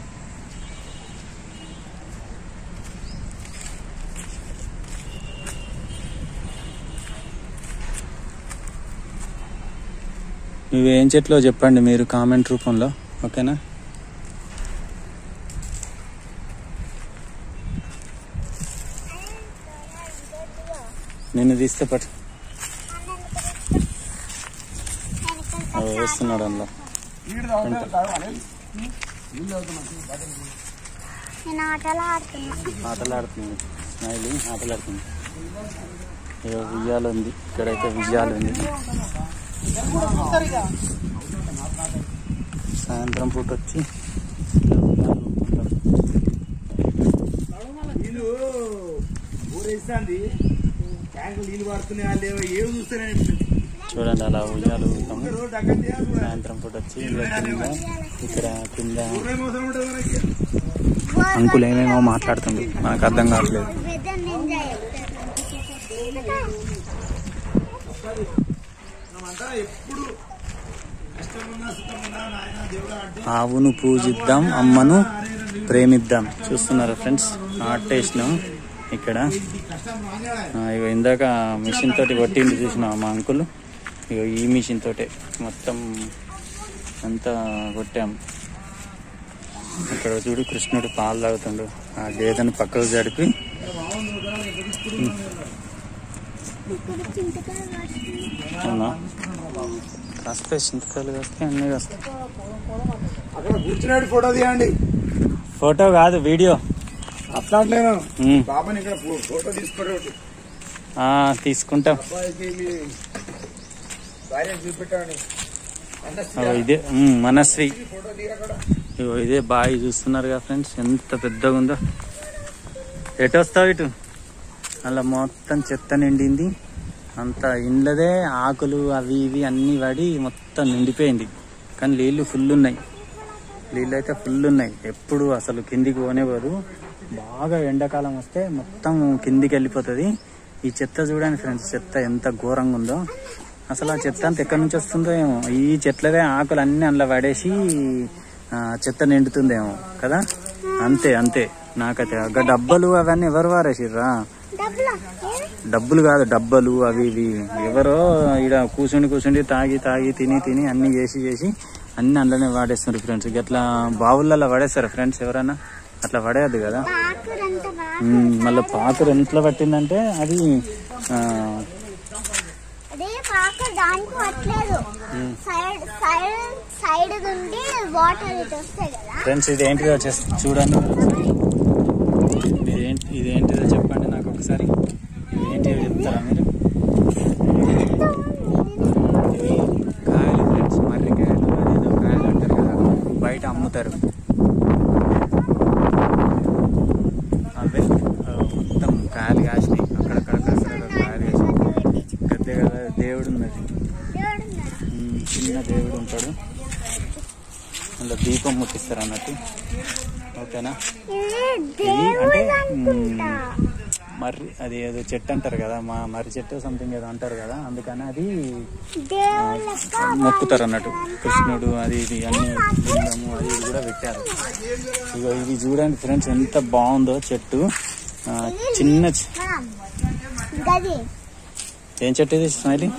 ఇవి ఏం చెట్లో చెప్పండి మీరు కామెంట్ రూపంలో ఓకేనా నిన్ను తీస్తే పట్టు అవి వేస్తున్నాడు అందులో నీళ్ళు తాగుతా తాగాలి నీళ్ళు తాగుతున్నా నేను ఆటలు ఆడుతున్నా ఆటలాడుతుంది స్మైలీ ఆటలాడుతుంది ఏదో ఉయ్యాలు ఉంది ఇక్కడైతే ఉయ్యాలు ఉంది సాయంత్రం పూట వచ్చి ఇలా ఉయ్యాలు ఊపుకుంటారు. నీళ్ళు ఊరేస్తుంది ట్యాంకులు నీళ్ళు పడుతున్నాయా లేవో ఏమి చూస్తేనే చూడండి అలా ఉయ్యాలు ఊపుతాము రోడ్డు అక్కడ చేయాలి. సాయంత్రం పూట వచ్చి ఇలా కింద ఇక్కడ కింద ఊరే మోసం ఉంటుంది మనకి అంకుల్ ఏమేమో మాట్లాడుతుంది మనకు అర్థం కావట్లేదు వెదర్ ఎంజాయ్ మనమంతా ఎప్పుడు కష్టమున్నా సుఖమున్నా నాయన దేవుడా అంటూ ఆవును పూజిద్దాం అమ్మను ప్రేమిద్దాం చూస్తున్నారా ఫ్రెండ్స్ ఆర్టేషన్ ఇక్కడ కష్టం రాగానే ఆ, ఇగో ఇందాక మిషన్ తోటి కొట్టింది చూసిన మా అంకుల్ ఇగో ఈ మిషన్ తోటే మొత్తం అంతా కొట్టాం ఇక్కడ చూడు కృష్ణుడు పాలు తాగుతుండు ఆ గేదెను పక్కకు జడిపి ఇక్కడ చింతకాయలు వస్తున్నాయి అవునా కాస్తాయి చింతకాయలు కాస్తాయి అన్నీ కాస్తాయి అక్కడ కూర్చున్నాడు ఫోటో తీయండి ఫోటో కాదు వీడియో అట్లా అట్లేను ఉమ్. బాబాని ఇక్కడ ఫో- ఫోటో తీసుకోండి ఒకటి ఆ, తీసుకుంటాం అబ్బాయికి మీ భార్య చూపెట్టండి అగో ఇదే ఉమ్, మనశ్రీ ఫోటో తీయ అక్కడ ఇగో ఇదే బావి చూస్తున్నారు కదా ఫ్రెండ్స్ ఎంత పెద్దగా ఉందో ఎటు వస్తావు ఇటు అలా మొత్తం చెత్త నిండింది అంత ఇండ్లదే ఆకులు అవి ఇవి అన్నీ పడి మొత్తం నిండిపోయింది కానీ నీళ్లు ఫుల్ ఉన్నాయి నీళ్ళు అయితే ఫుల్ ఉన్నాయి ఎప్పుడు అసలు కిందికి పోనేవారు బాగా ఎండాకాలం వస్తే మొత్తం కిందికి వెళ్ళిపోతుంది ఈ చెత్త చూడండి ఫ్రెండ్స్ చెత్త ఎంత ఘోరంగా ఉందో అసలు ఆ చెత్త అంతా ఎక్కడి నుంచి వస్తుందో ఏమో ఈ చెట్లదే ఆకులు అన్ని అందులో పడేసి ఆ, చెత్త నిండుతుందేమో కదా అంతే అంతే నాకైతే ఆ డబ్బలు అవన్నీ ఎవరు వారేసిర్రా డబ్బులా డబ్బులు కాదు డబ్బలు అవి ఇవి ఎవరో ఈడ కూర్చుండి కూర్చుండి తాగి తాగి తిని తిని అన్ని చేసి చేసి అన్ని అందులోనే వాడేస్తున్నారు ఫ్రెండ్స్ ఇట్లా బావులలో పడేస్తారు ఫ్రెండ్స్ ఎవరైనా అట్లా పడేయద్దు కదా పాకురంతా బాగా ఉమ్, మళ్ళీ పాకురు ఎంట్లో పట్టిందంటే అది ఆ, అదే పాకు దానికి పట్టలేదు సైడ్ సైడ్ సైడ్ నుండి వాటర్ ఇటు వస్తాయి కదా ఫ్రెండ్స్ ఇది ఏంటిదో చేస్- చూడండి ఇదేంటి ఇదేంటిదో చెప్పండి నాకు ఒకసారి ఇదేంటిదో చెప్తారా మీరు ఇవి కాయలు ఫ్రెండ్స్ మర్రి కాయలు అదేదో కాయలు అంటారు కదా బయట అమ్ముతారు అవే ఆ, మొత్తం కాయలు కాసినాయి అక్కడక్కడక్కడ కాయలు కాసినాయి పెద్ద కదా దేవుడు ఉన్నది దేవుడు ఉన్నాడు. ఉమ్, చిన్న దేవుడు ఉంటాడు అందులో దీపం ముట్టిస్తారు అన్నట్టు ఓకేనా ఇది ఇది అంటే దేవుడు అనుకుంటా మర్రి అది ఏదో చెట్టు అంటారు కదా మా మర్రి చెట్టు సంథింగ్ ఏదో అంటారు కదా అందుకని అది దేవుడు లెక్క మొక్కుతారు అన్నట్టు కృష్ణుడు అది ఇది అన్ని లింగము అది ఇది కూడా పెట్టారు ఇగో ఇది చూడండి ఫ్రెండ్స్ ఎంత బాగుందో చెట్టు ఆ, చిన్న చె- మనం గది ఏం చెట్టు ఇది స్మైలీ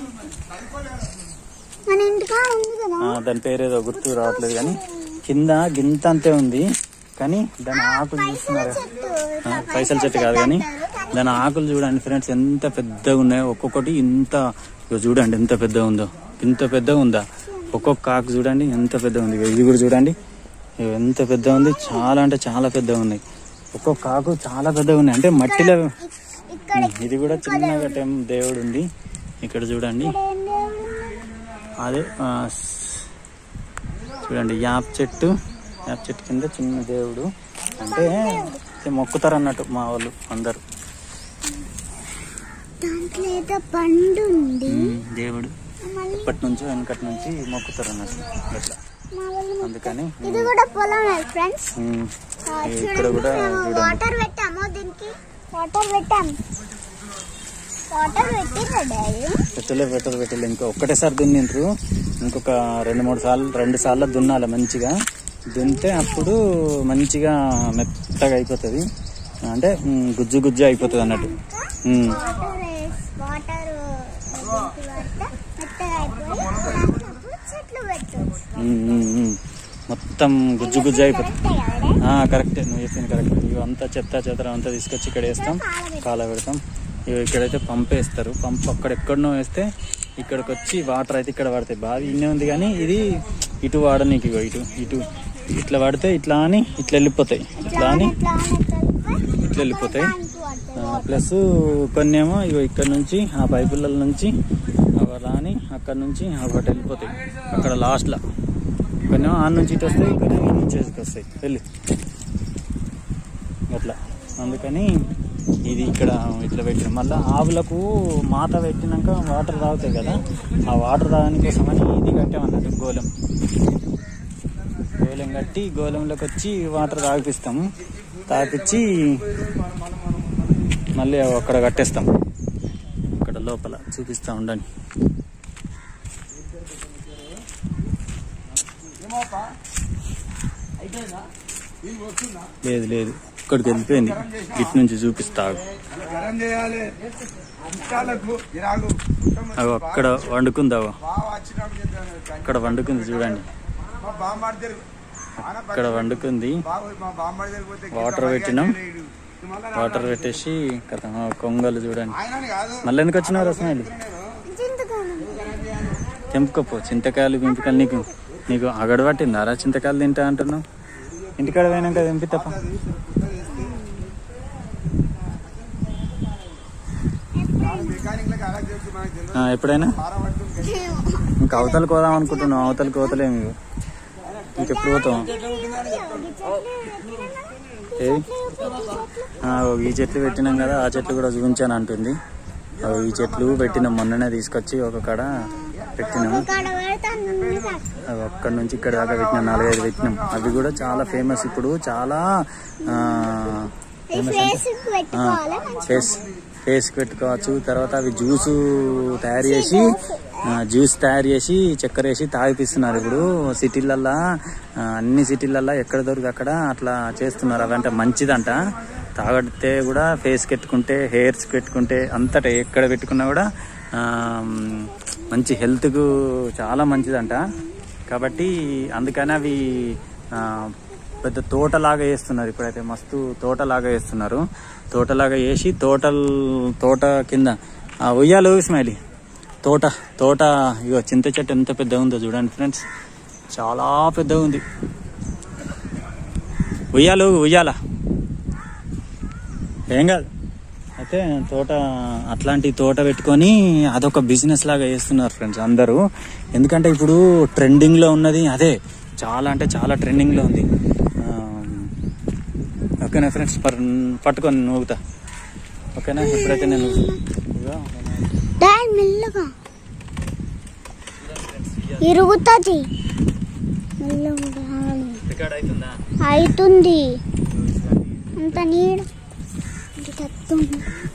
మన ఇంటికా ఉంది కదా ఆ, దాని పేరు ఏదో గుర్తు రావట్లేదు కానీ కింద గింత అంతే ఉంది కానీ దాని ఆకులు చూస్తున్నారు చెట్టు ఆ, పైసల చెట్టు కాదు కానీ దాని ఆకులు చూడండి ఫ్రెండ్స్ ఎంత పెద్దగా ఉన్నాయో ఒక్కొక్కటి ఇంత ఇగో చూడండి ఎంత పెద్దగా ఉందో ఇంత పెద్దగా ఉందా ఒక్కొక్క ఆకు చూడండి ఎంత పెద్దగా ఉంది ఇగో ఇది కూడా చూడండి ఇగో ఎంత పెద్దగా ఉంది చాలా అంటే చాలా పెద్దగా ఉన్నాయి ఒక్కొక్క ఆకు చాలా పెద్దగా ఉన్నాయి అంటే మట్టిలో ఇక్కడ ఇది కూడా చిన్నగా టెం దేవుడు ఉంది ఇక్కడ చూడండి ఏం దేవుడు ఉన్నాడు? అదే ఆ, స్- చూడండి యాప్ చెట్టు యాప్ చెట్టు కింద చిన్న దేవుడు అంటే ఇది మొక్కుతారు అన్నట్టు మా వాళ్ళు అందరు దాంట్లో ఏదో పండు ఉంది ఉమ్, దేవుడు మళ్ళీ ఇప్పటి నుంచి వెనకటి నుంచి మొక్కుతారు అన్నట్టు అట్లా మా వాళ్ళు అందుకని ఇది కూడా పొలమే ఫ్రెండ్స్ ఉమ్, ఆ, ఇక్కడ చూడండి కూడా మేము చూడండి వాటర్ పెట్టాము దీనికి వాటర్ పెట్టాం వాటర్ పెట్టిరా డాడీ పెట్టలే పెట్టలు పెట్టలే ఇంకా ఒక్కటేసారి దున్నిండ్రు ఇంకొక రెండు మూడు సార్లు రెండు సార్లు దున్నాలి మంచిగా దున్నితే అప్పుడు మంచిగా మెత్తగా అయిపోతుంది అంటే ఉమ్, గుజ్జు గుజ్జు అయిపోతుంది అన్నట్టు ఉమ్. వాటర్ వేసి వాటర్ దీనికి పడితే మెత్తగా అయిపోయి అప్పుడు చెట్లు పెట్టవచ్చు ఉమ్, ఉమ్, ఉమ్. మొత్తం గుజ్జు గుజ్జు అయిపోతుంది కరెక్టే కదా డాడీ? ఆ, కరెక్టే నువ్వు చెప్పింది కరెక్ట్ ఇవి అంతా చెత్త చెత్తర అంతా తీసుకొచ్చి ఇక్కడ వేస్తాం కాల పెడతాం ఇవి ఇక్కడైతే పంప్ వేస్తారు పంప్ అక్కడ ఎక్కడనో వేస్తే ఇక్కడికి వచ్చి వాటర్ అయితే ఇక్కడ పడతాయి బావి ఇన్నే ఉంది కానీ ఇది ఇటు వాడనీకి ఇగో ఇటు ఇటు ఇట్లా పడితే ఇట్లా అని ఇట్లా వెళ్ళిపోతాయి ఇట్లా అని ఇట్లా అని కలిపి ఇట్లా వెళ్ళిపోతాయి దానికి పడుతుంది ప్లస్ కొన్ని ఏమో ఇగో ఇక్కడ నుంచి ఆ పైపుల నుంచి అలా అని అక్కడ నుంచి ఒకటి వెళ్ళిపోతాయి అక్కడ లాస్ట్లో కొన్ని ఏమో ఆ నుంచి ఇటు వస్తాయి కొన్ని ఈ నుంచి ఇటుకి వస్తాయి వెళ్ళి అట్లా అందుకని ఇది ఇక్కడ ఇట్లా పెట్టిన మళ్ళీ ఆవులకు మాత పెట్టినాక వాటర్ తాగుతాయి కదా ఆ వాటర్ తాగడానికి కోసమని ఇది కట్టామన్నట్టు గోళం గోళం కట్టి గోళంలోకి వచ్చి వాటర్ తాగిపిస్తాము తాగిపించి మళ్ళీ అక్కడ కట్టేస్తాం అక్కడ లోపల చూపిస్తా ఉండండి ఏమోపా అయిపోయిందా నీళ్ళు వస్తుందా లేదు లేదు ఇక్కడికి వెళ్ళిపోయింది ఇటు నుంచి చూపిస్తా ఆగు. గరం చేయాలి ఇష్టాలకు గిరాకు అగో అక్కడ వండుకుందావు బాగా వచ్చినప్పుడు చెప్పాను అక్కడ వండుకుంది చూడండి మా బామ్మాడి దగ్గర అక్కడ వండుకుంది బాబు మా బామ్మాడి దగ్గర పోతే వాటర్ పెట్టినాం వాటర్ పెట్టేసి కథ కొంగలు చూడండి ఆయన కాదు మళ్ళీ ఎందుకు వచ్చినావు రసనాయలు చింతకాలం తెంపుకోపో చింతకాయలు పింపుకాయలు నీకు నీకు అగడు పట్టిందారా చింతకాయలు తింటా అంటున్నావు ఇంటికాడ పోయినాక తెంపి తప్ప మెకానిక్ లకి అలా తెలుసు మనకు తెలియదు ఆ, ఎప్పుడైనా భారం పట్టుకుని ఇంకా అవతలకి పోదాం అనుకుంటున్నాం అవతలకి పోతలేము ఇక. ఇంకెప్పుడు పోతాం ఏది ఆ, ఓ ఈ చెట్లు పెట్టినాం కదా ఆ చెట్లు కూడా చూపించాను అంటుంది ఓ ఈ చెట్లు పెట్టినాం మొన్ననే తీసుకొచ్చి ఒక కాడ పెట్టినాము కాడ పెడతాను అవి అక్కడ నుంచి ఇక్కడ దాకా పెట్టినాం నాలుగైదు పెట్టినాం అవి కూడా చాలా ఫేమస్ ఇప్పుడు చాలా ఆ, famous అంటే ఫేస్ పెట్టుకోవాలి ఫేస్ ఫేస్ పెట్టుకోవచ్చు తర్వాత అవి జ్యూస్ తయారు చేసి ఆ, జ్యూస్ తయారు చేసి చక్కెర వేసి తాగిపిస్తున్నారు ఇప్పుడు సిటీలల్లా ఆ, అన్ని సిటీలల్లా ఎక్కడ దొరికి అక్కడ అట్లా చేస్తున్నారు అవి అంటే మంచిదంట తాగితే కూడా ఫేస్ పెట్టుకుంటే హెయిర్స్ పెట్టుకుంటే అంతటా ఎక్కడ పెట్టుకున్నా కూడా ఆ, మంచి హెల్త్కు చాలా మంచిదంట కాబట్టి అందుకని అవి ఆ, పెద్ద తోటలాగా వేస్తున్నారు ఇప్పుడైతే మస్తు తోటలాగా వేస్తున్నారు తోటలాగా వేసి తోటల్ తోట కింద ఆ ఉయ్యాలు ఇస్మాయిలి తోట తోట ఇగో చింత చెట్టు ఎంత పెద్ద ఉందో చూడండి ఫ్రెండ్స్ చాలా పెద్దగా ఉంది ఉయ్యాలు ఉయ్యాల ఏం కాదు అయితే తోట అట్లాంటి తోట పెట్టుకొని అదొక బిజినెస్ లాగా చేస్తున్నారు ఫ్రెండ్స్ అందరూ ఎందుకంటే ఇప్పుడు ట్రెండింగ్లో ఉన్నది అదే చాలా అంటే చాలా ట్రెండింగ్లో ఉంది ఆ, ఓకేనా ఫ్రెండ్స్ పర్ పట్టుకొని నూగుతా ఓకేనా ఇప్పుడైతే నేను ఇదిగో, డాడీ మెల్లగా ఇరుగుతుంది మెల్లగా రికార్డ్ అవుతుందా అవుతుంది అంత నీడ ఇటత్తుంది.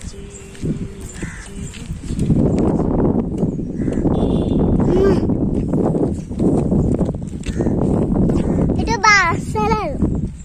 అమ్మా. ఇటు బాగా వస్తలేదు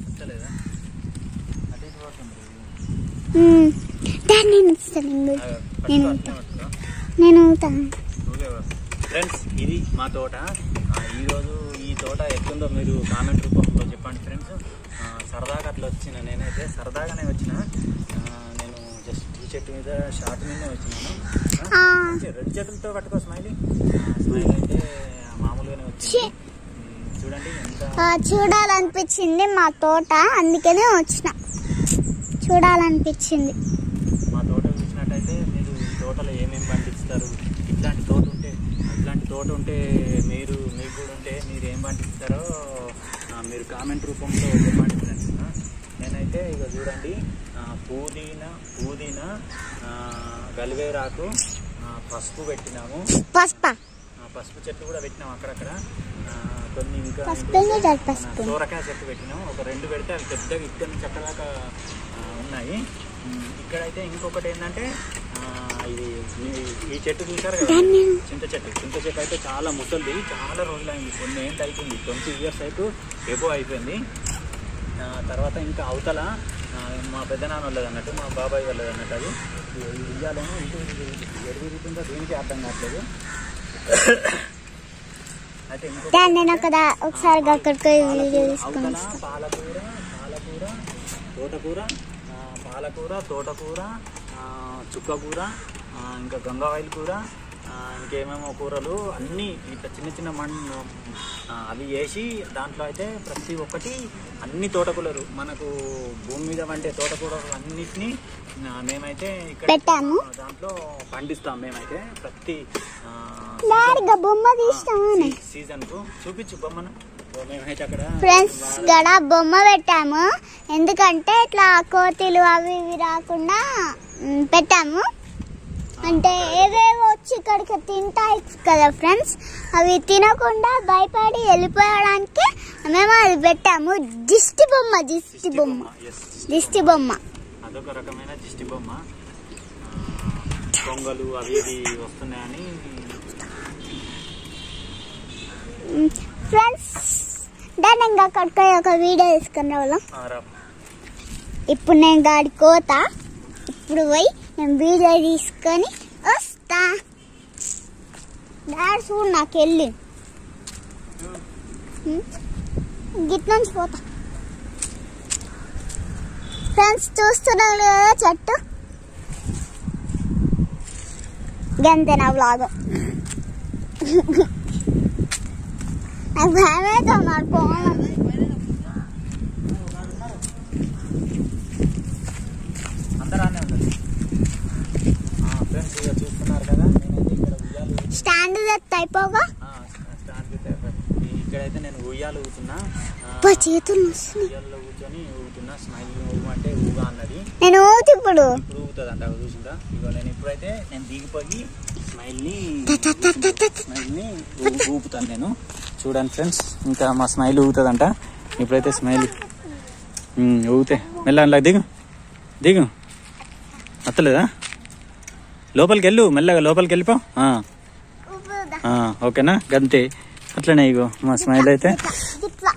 ఉమ్. డాడీ నేను ఇస్తాను ఇందు. నేను నేను ఉంటాను ఫ్రెండ్స్ ఇది మా తోట ఆ, ఈ రోజు ఈ తోట ఎట్లుందో మీరు కామెంట్ రూపంలో చెప్పండి ఫ్రెండ్స్ సరదాగా అట్లా వచ్చిన నేనైతే సరదాగానే వచ్చిన ఆ, నేను జస్ట్ టీ షర్ట్ మీద షార్ట్ మీదనే వచ్చినాను ఆ, ఆ, మంచి రెండు చేతులతో పట్టుకో స్మైలీ స్మైల్ అయితే మామూలుగానే ఛీ. వచ్చింది ఉమ్, చూడండి ఎంత ఆ, చూడాలనిపించింది మా తోట అందుకనే వచ్చిన చూడాలనిపించింది మా తోట చూసినట్టయితే మీరు ఈ తోటలో ఏమేమి పండిస్తారు ఇట్లాంటి తోట ఉంటే ఇట్లాంటి తోట ఉంటే మీరు మీకు కూడా ఉంటే మీరు ఏం పండిస్తారో ఆ, మీరు కామెంట్ రూపంలో చెప్పండి ఫ్రెండ్స్ ఆ, నేనైతే ఇక చూడండి ఆ, పుదీనా పుదీనా ఆ, గలివేరాకు ఆ, పసుపు పెట్టినాము పసుప ఆ, పసుపు చెట్లు కూడా పెట్టినాం అక్కడక్కడ ఆ, కొన్ని ఇంకా పసుపు ఇంకొక, లేదు, పసుపు. ఆ, సోరకాయ చెట్టు పెట్టినాం ఒక రెండు పెడితే అవి పెద్దగా ఇక్కడ నుంచి అక్కడ దాకా ఆ, ఉన్నాయి ఉమ్, ఇక్కడైతే ఇంకొకటి ఏంటంటే ఆ, ఇది ఈ- ఈ చెట్టు చూసారు కదా చింత చెట్టు చింత చెట్టు అయితే చాలా ముసలిది చాలా రోజులు అయింది కొన్ని ఏంటి అయిపోయింది ట్వంటీ ఇయర్స్ అయితే ఎబో అయిపోయింది ఆ, తర్వాత ఇంకా అవతల ఆ, మా పెద్దనాన్న వాళ్ళది అన్నట్టు మా బాబాయ్ వాళ్ళది అన్నట్టు అది ఇది ఇయ్యాలేమో ఇటు ఇటు తిరుగుతుంది. ఎటు తిరుగుతుందో దీనికి అర్థం కావట్లేదు అయితే ఇంకొక దాన్ని నేను అక్కడ ఒకసారి అక్కడికి పోయి వీడియో తీసుకొని అవతల వస్తా. పాలకూర పాలకూర తోటకూర ఆ, పాలకూర తోటకూర ఆ, చుక్కకూర ఆ, ఇంకా గంగావాయిల్ కూర ఆ, ఇంకేమేమో కూరలు అన్నీ ఇట్లా చిన్న చిన్న మಣ್ಣు ఆ, అవి వేసి దాంట్లో అయితే ప్రతి ఒక్కటి అన్ని తోటకూరలు మనకు భూమి మీద వండే తోటకూరలు అన్నిటినీ ఆ, మేమైతే ఇక్కడ పెట్టాము. ఆ, దాంట్లో పండిస్తాం మేమైతే ప్రతి ఆ, డాడీగా బొమ్మ తీస్తామని సీజన్ కు చూపించు బొమ్మను ఓ మేమైతే అక్కడ ఫ్రెండ్స్ గడ బొమ్మ పెట్టాము ఎందుకంటే ఇట్లా కోతిలు అవి ఇవి రాకుండా మ్, పెట్టాము అంటే ఏవేవో వచ్చి ఇక్కడికి తింటాయి కదా ఫ్రెండ్స్ అవి తినకుండా భయపడి వెళ్ళిపోవడానికి మేము అది పెట్టాము దిష్టి బొమ్మ దిష్టి దిష్టి బొమ్మ బొమ్మ ఎస్ దిష్టి బొమ్మ అదొక రకమైన దిష్టి బొమ్మ ఆ, పొంగలు అవి ఇవి వస్తున్నాయని ఫ్రెండ్స్ దాన్ని ఇంకా అక్కడికి ఒక వీడియో తీసుకుని రావాలం ఆ, రా. ఇప్పుడు నేను గాడి కోత ఇప్పుడు పోయి నేను వీడియో తీసుకొని వస్తా డాడీ చూడు నాకు వెళ్ళి గిట్ నుంచి పోతా ఫ్రెండ్స్ చూస్తున్నారు కదా చెట్టు గంతే నా బ్లాగ్ నాకు భయం అవుతుంది మరి పోవాలి అందరూ ఆనే ఉన్నారు ఫ్రెండ్స్ ఇక చూస్తున్నారు కదా నేనైతే ఇక్కడ ఉయ్యాలు స్టాండ్ తెత్త అయిపోగా ఆ, స్టార్ట్ చేస్తే ఇక్కడైతే నేను ఉయ్యాలు ఊగుతున్నా ఆ, అబ్బా చేతులు నొస్తున్నాయి. ఉయ్యాలలో కూర్చొని ఊగుతున్నా స్మైల్ ఊగమంటే ఊగా అన్నది నేను ఊతి ఇప్పుడు ఇప్పుడు ఊగుతుంది అంట చూసిందా ఇగో నేను ఇప్పుడైతే నేను దిగిపోయి స్మైల్ని స్మైల్ని ఊ- ఊపుతాను నేను చూడండి ఫ్రెండ్స్ ఇంకా మా స్మైల్ ఊగుతుందంట ఇప్పుడైతే స్మైల్ ఉమ్, ఊగితే మెల్ల దిగు దిగు అత్తలేదా లోపలికి వెళ్ళు మెల్లగా లోపలికి వెళ్ళిపో ఆ, ఊపుదా. ఆ, ఓకేనా గంతే అట్లనే ఇగో మా స్మైల్ అయితే ఇట్లా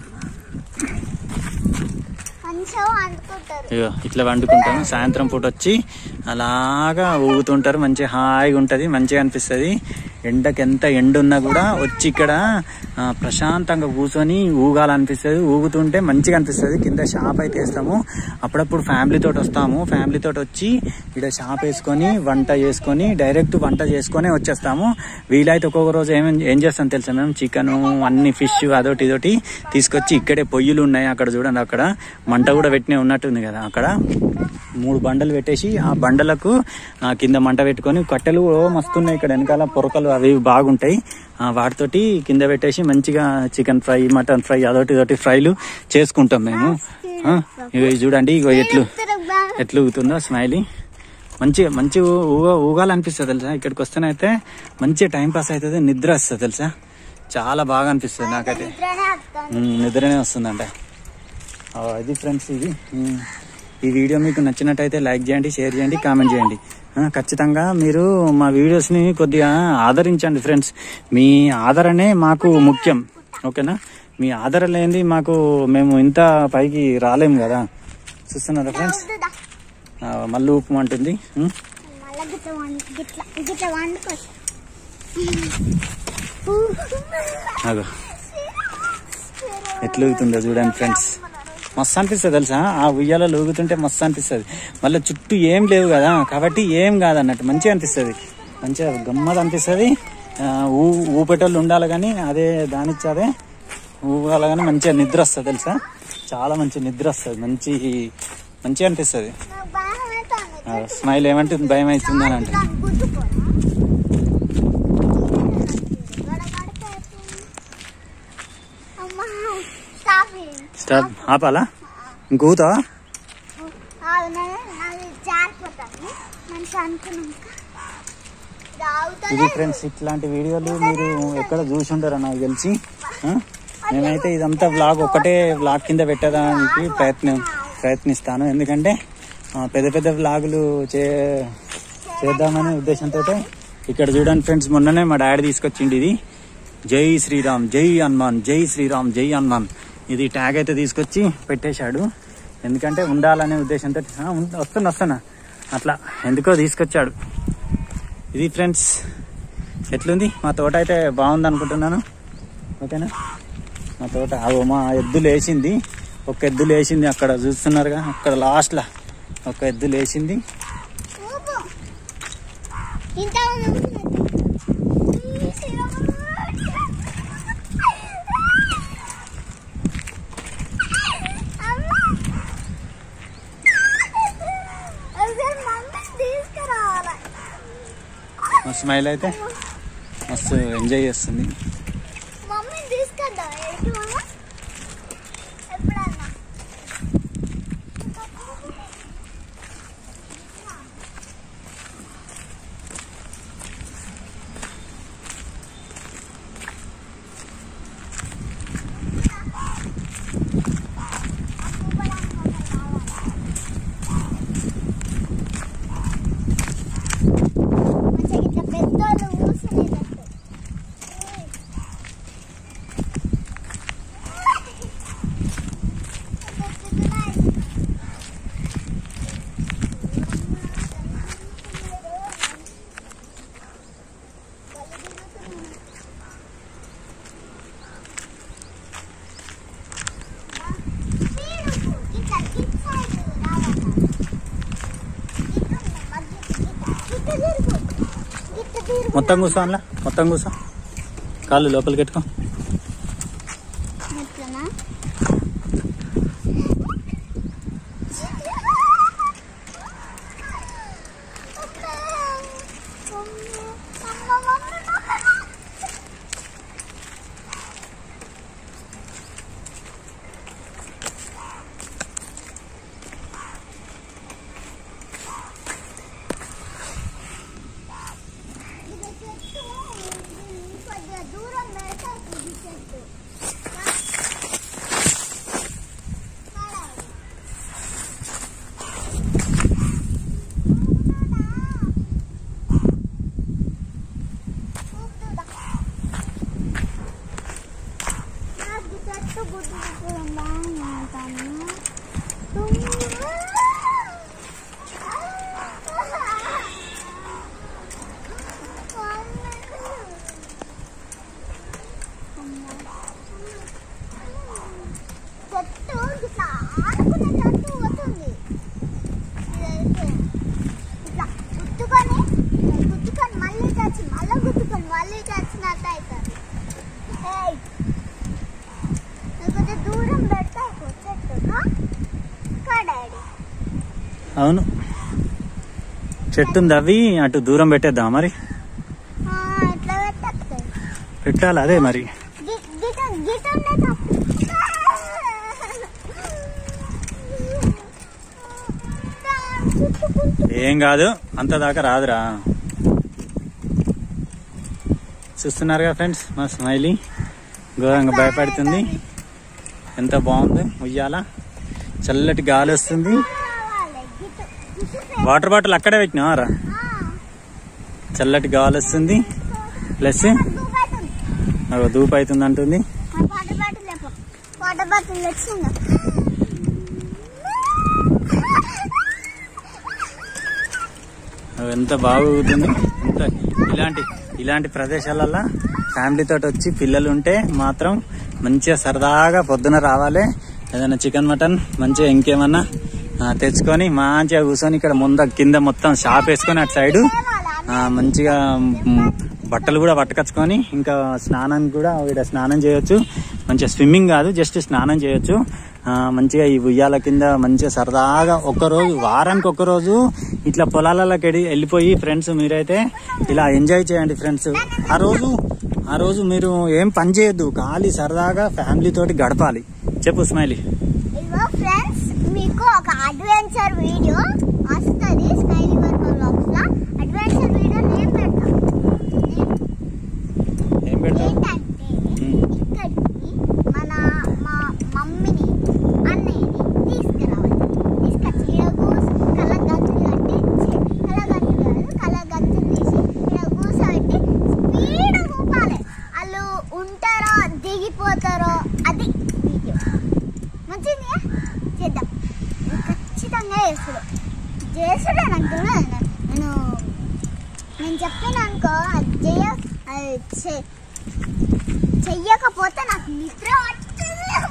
మంచిగా వండుకుంటారు ఇగో ఇట్లా వండుకుంటాం సాయంత్రం పూట వచ్చి అలాగా ఊగుతుంటారు మంచిగా హాయిగా ఉంటుంది మంచిగా అనిపిస్తుంది ఎండకి ఎంత ఎండ ఉన్నా కూడా వచ్చి ఇక్కడ ఆ, ప్రశాంతంగా కూర్చొని ఊగాలనిపిస్తుంది ఊగుతుంటే మంచిగా అనిపిస్తుంది కింద షాప్ అయితే వేస్తాము అప్పుడప్పుడు ఫ్యామిలీ తోటి వస్తాము ఫ్యామిలీ తోటి వచ్చి ఇక్కడ షాప్ వేసుకొని వంట చేసుకొని డైరెక్ట్ వంట చేసుకొని వచ్చేస్తాము వీలైతే ఒక్కొక్క రోజు ఏమేం ఏం చేస్తాం తెలుసా మేము చికెన్ అన్ని ఫిష్ అదొకటి ఇదొకటి తీసుకొచ్చి ఇక్కడే పొయ్యిలు ఉన్నాయి అక్కడ చూడండి అక్కడ మంట కూడా పెట్టినే ఉన్నట్టుంది కదా అక్కడ మూడు బండలు పెట్టేసి ఆ బండలకు ఆ, కింద మంట పెట్టుకొని కట్టెలు ఓ మస్తున్నాయి ఇక్కడ వెనకాల పొరకలు అవి ఇవి బాగుంటాయి ఆ, వాటితోటి కింద పెట్టేసి మంచిగా చికెన్ ఫ్రై మటన్ ఫ్రై అదొకటి ఇదొకటి ఫ్రైలు చేసుకుంటాం మేము ఆ, ఇగో ఇది చూడండి ఇగో ఎట్లు ఎట్లు ఊగుతుందో స్మైలీ మంచిగా మంచి ఊగ ఊగాలనిపిస్తుంది తెలుసా ఇక్కడికి వస్తేనైతే మంచిగా టైం పాస్ అవుతుంది నిద్ర వస్తుంది తెలుసా చాలా బాగా అనిపిస్తుంది నాకైతే నిద్రనే వస్తుంది ఉమ్, నిద్రనే వస్తుందంట ఆ, ఇది ఫ్రెండ్స్ ఇది ఉమ్, ఈ వీడియో మీకు నచ్చినట్టయితే లైక్ చేయండి షేర్ చేయండి కామెంట్ చేయండి ఆ, ఖచ్చితంగా మీరు మా వీడియోస్ని కొద్దిగా ఆదరించండి ఫ్రెండ్స్ మీ ఆదరణే మాకు ముఖ్యం ఓకేనా మీ ఆదరణ లేనిది మాకు మేము ఇంత పైకి రాలేము కదా చూస్తున్నారా ఫ్రెండ్స్ వద్దుదా. ఆ, మళ్ళీ ఉప్పమంటుంది ఉమ్, మళ్ళా గిట్ల వండు గిట్ల గిట్ల వండుకోవచ్చు అగో ఎట్లా ఊగుతుందో చూడండి ఫ్రెండ్స్ మస్తు అనిపిస్తుంది తెలుసా ఆ ఉయ్యాల ఊగుతుంటే మస్తు అనిపిస్తుంది మళ్ళీ చుట్టూ ఏం లేవు కదా కాబట్టి ఏం కాదన్నట్టు మంచిగా అనిపిస్తుంది మంచిగా గమ్మత్ అనిపిస్తుంది ఆ, ఊ ఊపేటోళ్ళు ఉండాలి కానీ అదే దానిచ్చి అదే ఊగాలి కానీ మంచిగా నిద్ర వస్తుంది తెలుసా చాలా మంచి నిద్ర వస్తుంది మంచి మంచిగా అనిపిస్తుంది నాకు భయం అవుతుంది. స్మైల్ ఏమంటుంది భయం అవుతుంది అని అంటే దాన్ని గుద్దుకోరా? గడగడకే అయిపోయింది. అమ్మా, stop it. స్టాప్ ఆపాలా ఇంక ఊతావా ఆగు, నేను- నాది జారిపోతాను. మంచిగా అనుకున్నాక. ఇది ఆగుతలే. ఇది ఫ్రెండ్స్ ఇట్లాంటి వీడియోలు మీరు ఎక్కడ చూసి ఉంటారో నాకు తెలిసి ఆ? నేనైతే ఇదంతా వ్లాగ్ ఒకటే వ్లాగ్ కింద పెట్టడానికి ప్రయత్నం ప్రయత్నిస్తాను ఎందుకంటే ఆ, పెద్ద పెద్ద వ్లాగులు చే చేద్దామనే ఉద్దేశంతో ఇక్కడ చూడండి ఫ్రెండ్స్ మొన్ననే మా డాడీ తీసుకొచ్చిండి ఇది జై శ్రీరామ్ జై హనుమాన్ జై శ్రీరామ్ జై హనుమాన్ ఇది ట్యాగ్ అయితే తీసుకొచ్చి పెట్టేశాడు ఎందుకంటే ఉండాలనే ఉద్దేశంతో ఆ, ఉం- వస్తున్నా వస్తున్నా అట్లా ఎందుకో తీసుకొచ్చాడు ఇది ఫ్రెండ్స్ ఎట్లుంది మా తోట అయితే బాగుంది అనుకుంటున్నాను ఓకేనా మా తోట అగో మా ఎద్దు లేచింది ఒక ఎద్దు లేచింది అక్కడ చూస్తున్నారుగా అక్కడ లాస్ట్లో ఒక ఎద్దు లేచింది ఊపు. ఇంత ఉంది. ఈ శ్రీరాముడు. అమ్మా. అసలు మమ్మీని తీసుకురావాలి. మా స్మైల్ అయితే మస్తు ఎంజాయ్ చేస్తుంది మమ్మీని తీసుకొద్దాం ఏంటి మామ ఎప్పుడన్నా మంచిగా ఇట్లా పెద్దోళ్ళు కూర్చునేటట్టు మొత్తం కూర్చో అందులో మొత్తం కూర్చో కాళ్ళు లోపలికి పెట్టుకో ఎట్లనా దూరం పెడతా ఇది చెట్టు చెట్టు ఇట్లా ఆడుకునే చెట్టు పోతుంది ఇదైతే ఇట్లా గుర్తుకొని గుర్తుకొని మళ్ళీ చచ్చి మళ్ళీ గుర్తుకొని మళ్ళీ చచ్చినట్టు అవుతుంది ఏయ్, నువ్వు కొంచెం దూరం పెడతా అయిపో చెట్టు కా డాడీ అవును చెట్టుని తవ్వి అటు దూరం పెట్టేద్దాం మరి ఆ, ఇట్లా పెట్టేస్తాయి పెట్టాలి అదే మరి గి- గిట గిటనే తప్పు చుట్టుకుంటూ ఏం కాదు అంత దాకా రాదురా చూస్తున్నారుగా ఫ్రెండ్స్ మా స్మైలీ ఘోరంగా భయపడుతుంది ఎంత బాగుంది ఉయ్యాల చల్లటి గాలి వస్తుంది రావాలి గిట్టు గిట్టు వాటర్ బాటిల్ అక్కడే పెట్టినావారా చల్లటి గాలి వస్తుంది ప్లస్ దూపైతుంది ధూపు అవుతుంది అంటుంది వాటర్ బాటిల్ లేపో వాటర్ బాటిల్ వచ్చిందా అవి ఎంత బాగా ఊగుతుంది ఎంత ఇలాంటి ఇలాంటి ప్రదేశాలల్లో ఫ్యామిలీ తోటి వచ్చి పిల్లలు ఉంటే మాత్రం మంచిగా సరదాగా పొద్దున రావాలి ఏదైనా చికెన్ మటన్ మంచిగా ఇంకేమన్నా ఆ, తెచ్చుకొని మంచిగా కూర్చొని ఇక్కడ ముంద కింద మొత్తం షాప్ వేసుకొని అటు సైడ్ మంచిగా మ్, బట్టలు కూడా పట్టుకొచ్చుకొని ఇంకా స్నానం కూడా ఇక్కడ స్నానం చేయొచ్చు మంచిగా స్విమ్మింగ్ కాదు జస్ట్ స్నానం చేయొచ్చు ఆ, మంచిగా ఈ ఉయ్యాల కింద మంచిగా సరదాగా ఒక్క రోజు వారానికి ఒక్క రోజు ఇట్లా పొలాలలోకి వెళ్ళి- వెళ్ళిపోయి ఫ్రెండ్స్ మీరైతే ఇలా ఎంజాయ్ చేయండి ఫ్రెండ్స్ ఆ రోజు ఆ రోజు మీరు ఏం పని చేయొద్దు ఖాళీ సరదాగా ఫ్యామిలీ తోటి గడపాలి చెప్పు స్మైలీ ఇదిగో ఫ్రెండ్స్ మీకు ఒక అడ్వెంచర్ వీడియో వస్తుంది స్మైలీ వర్మ బ్లాగ్స్ లో అడ్వెంచర్ వీడియో నేను పెడతా ఏం పెడతావు ఏంటంటే ఉమ్. ఇక్కడికి మన మా మమ్మీని అన్నయ్యని తీసుకురావాలి తీసుకొచ్చి ఈడ కూర్చో కళ్ళ గంతులు కట్టి ఛీ, కళ్ళ గంతులు కాదు కళ్ళ గంతులు తీసి ఈడ కూర్చోబెట్టి స్పీడ్ ఊపాలి వాళ్ళు ఉంటారో దిగిపోతారో అది వీడియో మంచిది చేద్దాం ఖచ్చితంగా చేసుడు చేసుడే నాకు తెలియదు నేను నేను చెప్పాను అనుకో అది చెయ్య అది చె- చెయ్యకపోతే నాకు నిద్ర పట్టదు.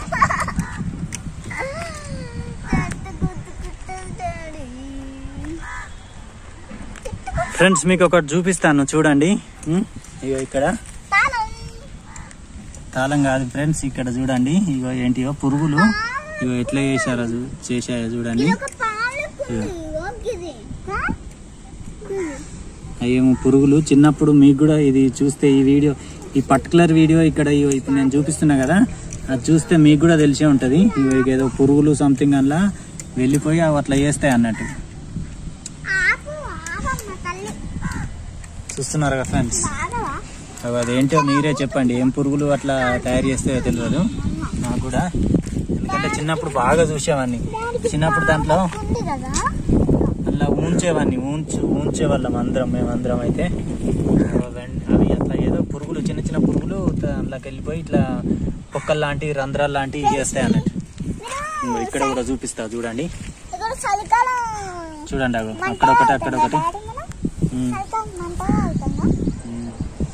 ఫ్రెండ్స్ మీకు ఒకటి చూపిస్తాను చూడండి ఉమ్, ఇగో ఇక్కడ తాళం. తాళం కాదు ఫ్రెండ్స్ ఇక్కడ చూడండి ఇగో ఏంటివో పురుగులు ఇగో ఎట్లా చేశారో చూ- చేశాయో చూడండి ఇది ఒక పాలకుంది. ఓకేది. ఆ? ఇది. అయ్యేమో పురుగులు చిన్నప్పుడు మీకు కూడా ఇది చూస్తే ఈ వీడియో ఈ పర్టికులర్ వీడియో ఇక్కడ ఇగో ఇప్పుడు నేను చూపిస్తున్నా కదా అది చూస్తే మీకు కూడా తెలిసే ఉంటది ఇగో ఇక ఏదో పురుగులు సంథింగ్ అలా వెళ్ళిపోయి అవి అట్లా చేస్తాయి అన్నట్టు ఆపు, ఆపమ్మ తల్లి. చూస్తున్నారు కదా ఫ్రెండ్స్ బాగవా? అవి అదేంటో మీరే చెప్పండి ఏం పురుగులు అట్లా తయారు చేస్తే తెలియదు నాకు కూడా ఎందుకంటే చిన్నప్పుడు బాగా చూసేవాడిని చిన్నప్పుడు దాంట్లో ఉంది కదా అలా ఊంచేవాడిని ఊంచు ఊంచేవాళ్ళం అందరం మేమందరం అయితే అవన్- అవి అట్లా ఏదో పురుగులు చిన్న చిన్న పురుగులు త- అందులోకి వెళ్ళిపోయి ఇట్లా పొక్కలు లాంటి రంధ్రాలు లాంటివి చేస్తాయి అన్నట్టు ఇంగో ఇక్కడ కూడా చూపిస్తా చూడండి ఇక్కడ చలికాలం చూడండి అవి మంట అక్కడ ఒకటి అక్కడ ఒకటి డాడీ మనం ఉమ్, చలికాలం మంట అవుతుందా ఉమ్.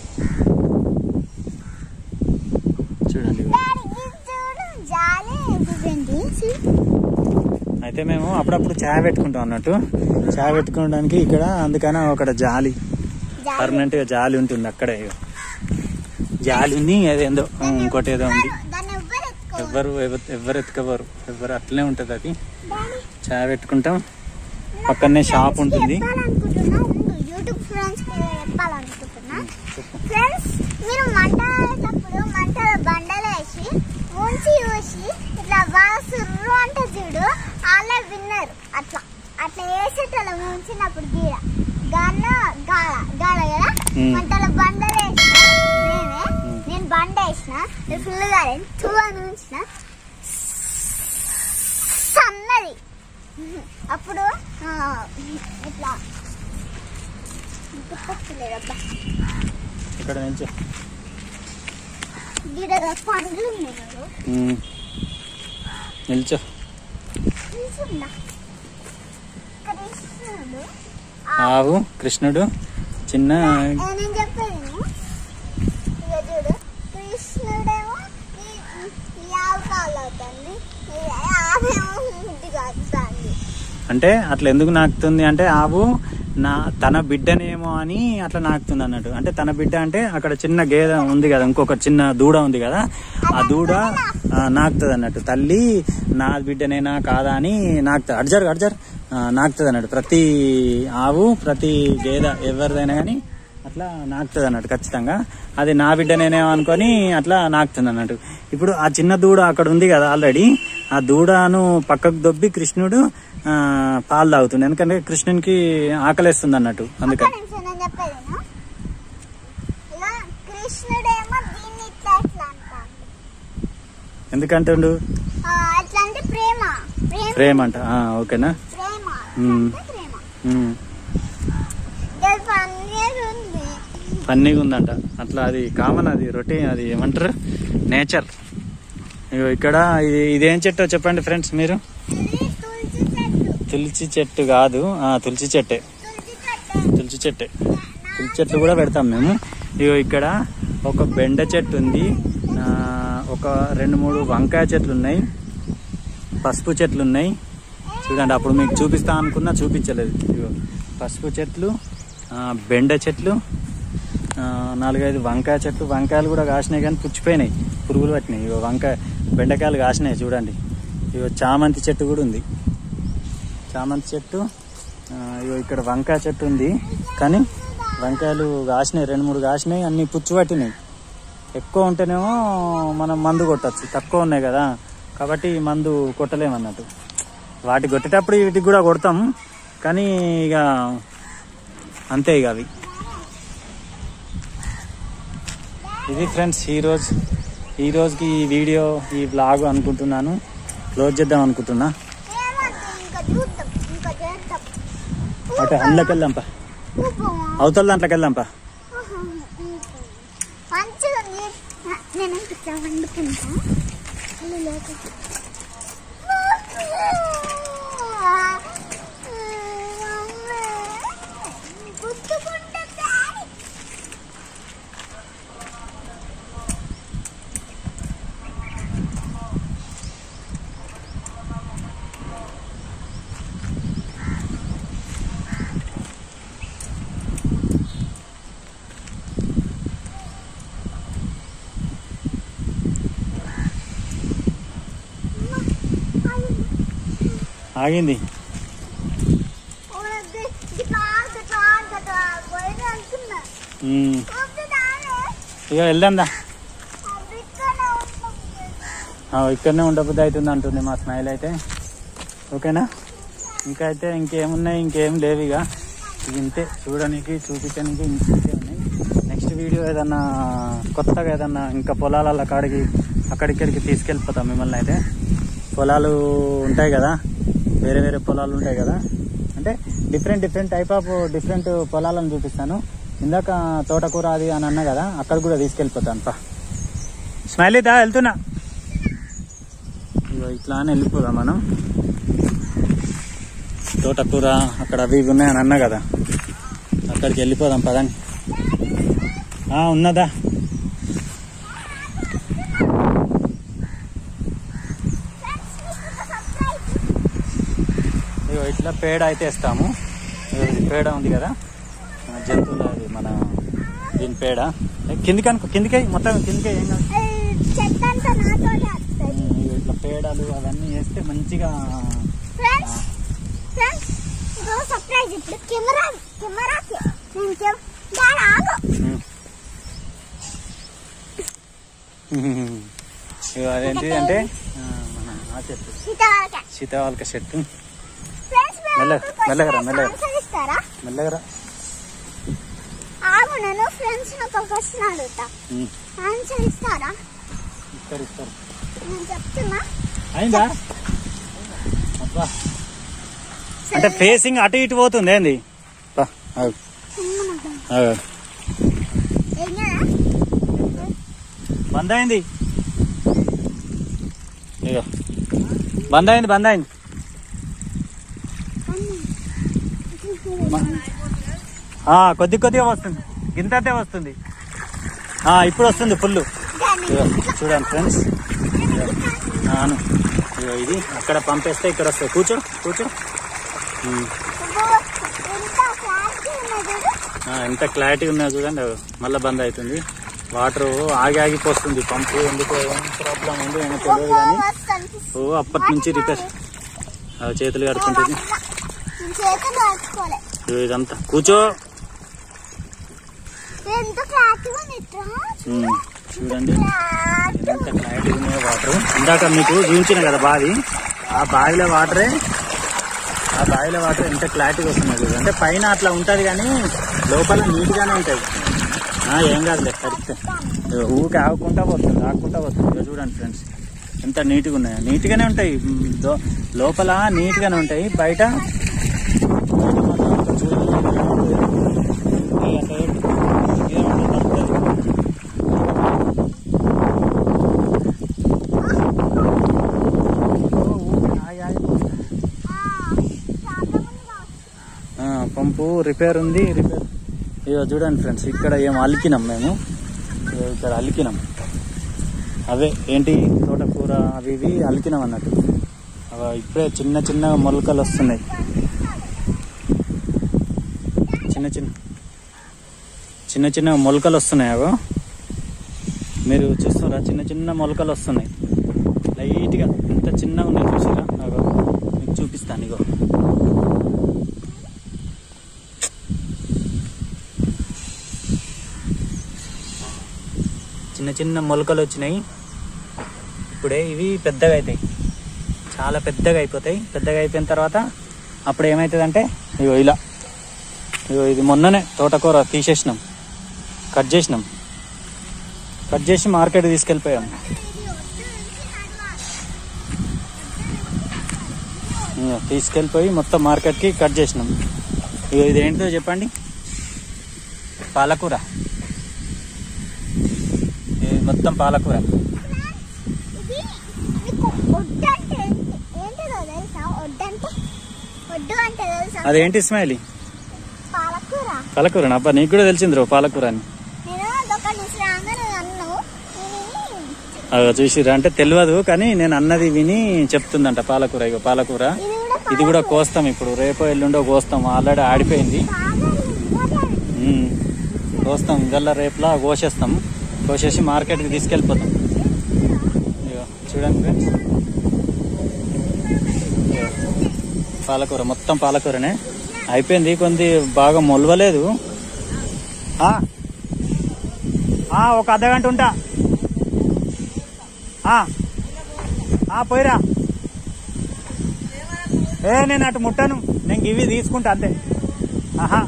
చూడండి ఇగో. డాడీ ఇది చూడు జాలి ఇదేంటి అయితే మేము అప్పుడప్పుడు చాయ్ పెట్టుకుంటాం అన్నట్టు చాయ్ పెట్టుకోవడానికి ఇక్కడ అందుకని ఒక జాలి జాలి పర్మనెంట్ గా జాలి ఉంటుంది అక్కడే జాలి ఉంది అదేందో ఇంకోటి ఏదో ఉంది దాన్ని ఎవ్వరు ఎత్తుకోరు ఎవ్వరు ఎవ- ఎవ్వరు ఎత్తుకోవరు ఎవ్వరు అట్లనే ఉంటది అది డాడీ చాయ్ పెట్టుకుంటాం పక్కనే షాప్ ఉంటుంది చెప్పాలనుకుంటున్నా ఉండు యూట్యూబ్ ఫ్రెండ్స్ కి చెప్పాలనుకుంటున్నా ఫ్రెండ్స్ మీరు మంట వేసేటప్పుడు మంటలో బండలు వేసి ఉంచి చూసి ఇట్లా బాగా సుర్రు అంటే చూడు వాళ్ళే విన్నర్ అట్లా అట్లా వేసేటోళ్ళం ఉంచినప్పుడు గీడ గాన గాల గాల కదా మ్మ్. మంటలో బండలు వేసిన నేనే మ్మ్. నేను బండ వేసిన ఫుల్ గాలి టూ అని ఉంచిన సన్నది అప్పుడు ఆ, ఇట్లా గుర్తొస్తలేదబ్బా ఇక్కడ నుంచి గిడ పండ్లు ఉన్నాయి కదా ఉమ్. నిల్చో నిల్చున్నా. కృష్ణుడు ఆవు కృష్ణుడు చిన్న ఏ, నేను చెప్పేది విను. ఇక చూడు కృష్ణుడేమో ఈ- ఈ ఆవు కాలు అవుతుంది ఈ ఆవేమో ఇంటికి వస్తుంది అంటే అట్లా ఎందుకు నాకుతుంది అంటే ఆవు నా తన బిడ్డనేమో అని అట్లా నాకుతుంది అన్నట్టు అంటే తన బిడ్డ అంటే అక్కడ చిన్న గేదె ఉంది కదా ఇంకొక చిన్న దూడ ఉంది కదా ఆ దూడ నాకుతుంది అన్నట్టు తల్లి నా బిడ్డనేనా కాదా అని నాకుతుంది అడ్జర్ అడ్జర్ నాకుతుంది అన్నట్టు ప్రతి ఆవు ప్రతి గేదె ఎవరిదైనా కానీ అట్లా నాకుతుంది అన్నట్టు ఖచ్చితంగా అది నా బిడ్డనేనేమో అనుకొని అట్లా నాకుతుంది అన్నట్టు ఇప్పుడు ఆ చిన్న దూడ అక్కడ ఉంది కదా ఆల్రెడీ ఆ దూడను పక్కకు దొబ్బి కృష్ణుడు ఆ, పాలు తాగుతుంది ఎందుకంటే కృష్ణునికి ఆకలేస్తుంది అన్నట్టు ఒక్క అందుకని నిమిషం నేను చెప్పేది విను. ఇలా కృష్ణుడేమో దీన్ని ఇట్లా ఇట్లా అంటాడు ఎందుకంటే ఆ, అట్లా అంటే ప్రేమ ప్రేమ ప్రేమ అంట ఆ, ఓకేనా ప్రేమ మ్మ్. అంటే ప్రేమ ఉమ్. ఇది పన్నీర్ ఉంది ఫన్నీగా ఉందంట అట్లా అది కామన్ అది రొటీన్ అది ఏమంటారు నేచర్ ఇగో ఇక్కడ ఇది ఇదేం చెట్టో చెప్పండి ఫ్రెండ్స్ మీరు ఇది తులసి చెట్టు తులసి చెట్టు కాదు ఆ తులసి చెట్టే తులసి చెట్టు తులసి చెట్టే తులసి చెట్లు కూడా పెడతాం మేము ఇగో ఇక్కడ ఒక బెండ చెట్టు ఉంది ఆ, ఒక ఒక రెండు మూడు వంకాయ చెట్లు ఉన్నాయి పసుపు చెట్లు ఉన్నాయి చూడండి అప్పుడు మీకు చూపిస్తా అనుకున్నా చూపించలేదు ఇదిగో పసుపు చెట్లు ఆ, బెండ చెట్లు ఆ, నాలుగైదు వంకాయ చెట్లు వంకాయలు కూడా కాసినాయి కానీ పుచ్చిపోయినాయి పురుగులు పట్టినాయి ఇగో వంకాయ బెండకాయలు కాసినాయి చూడండి ఇగో చామంతి చెట్టు కూడా ఉంది చామంతి చెట్టు ఆ, ఇగో ఇక్కడ వంకాయ చెట్టు ఉంది కానీ వంకాయలు కాసినాయి రెండు మూడు కాసినాయి అన్ని పుచ్చు పట్టినాయి ఎక్కువ ఉంటేనేమో మనం మందు కొట్టచ్చు తక్కువ ఉన్నాయి కదా కాబట్టి ఈ మందు కొట్టలేమన్నట్టు వాటి కొట్టేటప్పుడు వీటికి కూడా కొడతాం కానీ ఇక అంతే ఇక అవి ఇది ఫ్రెండ్స్ ఈరోజు ఈ రోజుకి ఈ వీడియో ఈ బ్లాగ్ అనుకుంటున్నాను క్లోజ్ చేద్దాం అనుకుంటున్నా ఏమంటే ఇంకా చూద్దాం ఇంకా చేద్దాం అంటే అందులోకి వెళ్దాంపా ఊపమా? అవతల దాంట్లోకి వెళ్దాంపా ఆహా, మంచిగా ఉంది నేను ఇట్లా వండుకుంటా అల్లు లేక. గుర్తుకుంటుందా? ఆగింది ఓనది గిటా గిటా గిటా పోయిన అనుకున్నా ఉమ్. వద్దుదానే ఇక వెళ్దాందా అవిక్కనే ఉన్నాం ఆ, ఇక్కడనే ఉండబుద్ధి అవుతుంది అంటుంది మా స్మైల్ అయితే ఓకేనా ఇంకా అయితే ఇంకేమున్నాయి ఇంకేం లేవు ఇక ఇక ఇంతే చూడడానికి చూపించడానికి ఇంతే ఉన్నాయి నెక్స్ట్ వీడియో ఏదన్నా కొత్తగా ఏదన్నా ఇంకా పొలాల కాడికి అక్కడిక్కడికి తీసుకెళ్ళిపోతాం మిమ్మల్ని అయితే పొలాలు ఉంటాయి కదా వేరే వేరే పొలాలు ఉంటాయి కదా అంటే different different type of different పొలాలను చూపిస్తాను ఇందాక తోటకూర అది అని అన్నా కదా అక్కడ కూడా తీసుకెళ్ళిపోతాను పా స్మైల్ దా వెళ్తున్నా ఇగో ఇట్లా అని వెళ్ళిపోదాం మనం తోటకూర అక్కడ అవి ఇవి ఉన్నాయని అన్నా కదా అక్కడికి వెళ్ళిపోదాం పదండి ఆ, ఉన్నదా ఇగో ఇట్లా పేడ అయితే ఇస్తాము ఇగో ఇది పేడ ఉంది కదా మన జంతువుల అది మన దీని పేడ ఏ, కిందికి అనుకో కిందికి మొత్తం కిందికి ఏం కాదు చెత్త అంతా నాతోనే వస్తుంది ఇగో ఇట్లా పేడలు అవన్నీ వేస్తే మంచిగా ఫ్రెండ్స్ ఫ్రెండ్స్ ఇదో సర్ప్రైజ్ ఇప్పుడు కెమెరా కెమెరాకి నేను కెమ్ దాని ఆగు ఇగో అదేంటి అంటే ఆ, మన ఆ చెట్టు సీతారాకే సీతావాలక చెట్టు ఫ్రెండ్స్ మెల్ల- మెల్లగరా, మెల్లగా. ఇస్తారా మెల్లగరా ఆగు నేను ఫ్రెండ్స్ నాకు ఒక క్వశ్చన్ అడుగుతా ఉమ్, ఆన్సర్ ఇస్తారా ఇస్తారు ఇస్తారు నేను చెప్తున్నా అయిందా అబ్బా అంటే ఫేసింగ్ అటు ఇటు పోతుంది ఏంది బా, ఆగు, ఆగు. ఏం కదా బంద్ అయింది ఇగో బంద్ అయింది బంద్ అయింది మ- ఆ, కొద్ది కొద్దిగా వస్తుంది గింతంతే వస్తుంది ఆ, ఇప్పుడు వస్తుంది ఫుల్ ఇగో, చూడండి ఫ్రెండ్స్ అవును ఇగో ఇది అక్కడ పంపేస్తే ఇక్కడ వస్తాయి కూర్చో కూర్చో ఉమ్. ఎంత క్లారిటీ ఉన్నది చూడు. ఆ, ఎంత క్లారిటీ ఉన్నదో చూడండి అగో, మళ్ళా బంద్ అవుతుంది వాటర్ ఆగి ఆగి పోస్తుంది పంపు ఎందుకు ఏం ప్రాబ్లం ఉంది ఏమో తెలియదు కానీ వస్తుంది. ఓ అప్పటి నుంచి రిపేర్ ఆ, చేతులు కడుకుంటుంది నేను చేతులు పట్టుకోలే ఇగో ఇదంతా కూర్చో ఎంత క్లారిటీ ఉంది ఇట్లా ఉమ్, చూడండి ఎంత క్లారిటీ ఉన్నాయో వాటర్ ఇందాక మీకు చూపించిన కదా బావి ఆ బావిలో వాటరే ఆ బావిలో వాటర్ ఎంత క్లారిటీగా వస్తున్నాయి చూడండి. అంటే పైన అట్లా ఉంటది కానీ లోపల నీట్గానే ఉంటాయి ఆ, ఏం కాదులే కరెక్ట్ ఊరికి ఆగుకుంటా పోతుంది ఆగుకుంటా పోతుంది ఇక చూడండి ఫ్రెండ్స్ ఎంత నీట్గా ఉన్నాయో నీట్గానే ఉంటాయి ఉమ్, దో- లోపల నీట్గానే ఉంటాయి బయట బయట మాత్రం అంత చూడండి. ఈ అక్కడ ఇదే ఉంటుంది, తప్పుతుంది. ఆగి, ఆగి. ఆ, పంపు రిపేర్ ఉంది రిపేర్ ఇక చూడండి ఫ్రెండ్స్ ఇక్కడ ఏం అలికినాం మేము ఇగో ఇక్కడ అలికినాం అవే ఏంటి తోటకూర అవి ఇవి అలికినాం అన్నట్టు అవ ఇప్పుడే చిన్న చిన్న మొలకలు వస్తున్నాయి చిన్న చిన్న చిన్న చిన్న మొలకలు వస్తున్నాయి అవో మీరు చూస్తారా చిన్న చిన్న మొలకలు వస్తున్నాయి లైట్గా ఎంత చిన్నగా ఉన్నాయి చూసారా అగో మీకు చూపిస్తాను ఇగో చిన్న చిన్న మొలకలు వచ్చినాయి ఇప్పుడే ఇవి పెద్దగా అవుతాయి చాలా పెద్దగా అయిపోతాయి పెద్దగా అయిపోయిన తర్వాత అప్పుడు ఏమవుతుందంటే ఇగో ఇలా ఇగో ఇది మొన్ననే తోటకూర తీసేసినాం కట్ చేసినాం కట్ చేసి మార్కెట్ తీసుకెళ్ళిపోయాం ఇగో తీసుకెళ్ళిపోయి మొత్తం మార్కెట్కి కట్ చేసినాం ఇగో ఇది ఏంటో చెప్పండి పాలకూర ఇది మొత్తం పాలకూర ఇది మీకు ఒడ్డు అంటే ఏంటి- ఏంటిదో తెలుసా ఒడ్డు అంటే ఒడ్డు అంటే తెలుసా అదేంటి ఇస్మాయిలీ పాలకూర పాలకూర అబ్బా నీకు కూడా తెలిసింది రో పాలకూర అని నేను అదొక నుంచి రాగానే అన్ను ఇది అగో చూసిరా అంటే తెలియదు కానీ నేను అన్నది విని చెప్తుందంట పాలకూర ఇగో పాలకూర ఇది కూడా ఇది కూడా కోస్తాం ఇప్పుడు రేపో ఎల్లుండో కోస్తాం ఆల్రెడీ ఆడిపోయింది బాగా ఇవ్వాలి. ఉమ్. కోస్తాం గల్ల రేపులా కోసేస్తాం కోసేసి మార్కెట్కి తీసుకెళ్ళిపోతాం ఇగో చూడండి ఫ్రెండ్స్ ఇగో. పాలకూర మొత్తం పాలకూరనే అయిపోయింది కొంది బాగా మొలవలేదు ఆ? ఆ, ఒక అర్ధ గంట ఉంటా ఆ. ఆ, పోయిరా ఏ నేను అటు ముట్టాను నేను ఇవి తీసుకుంటా అంతే ఆహా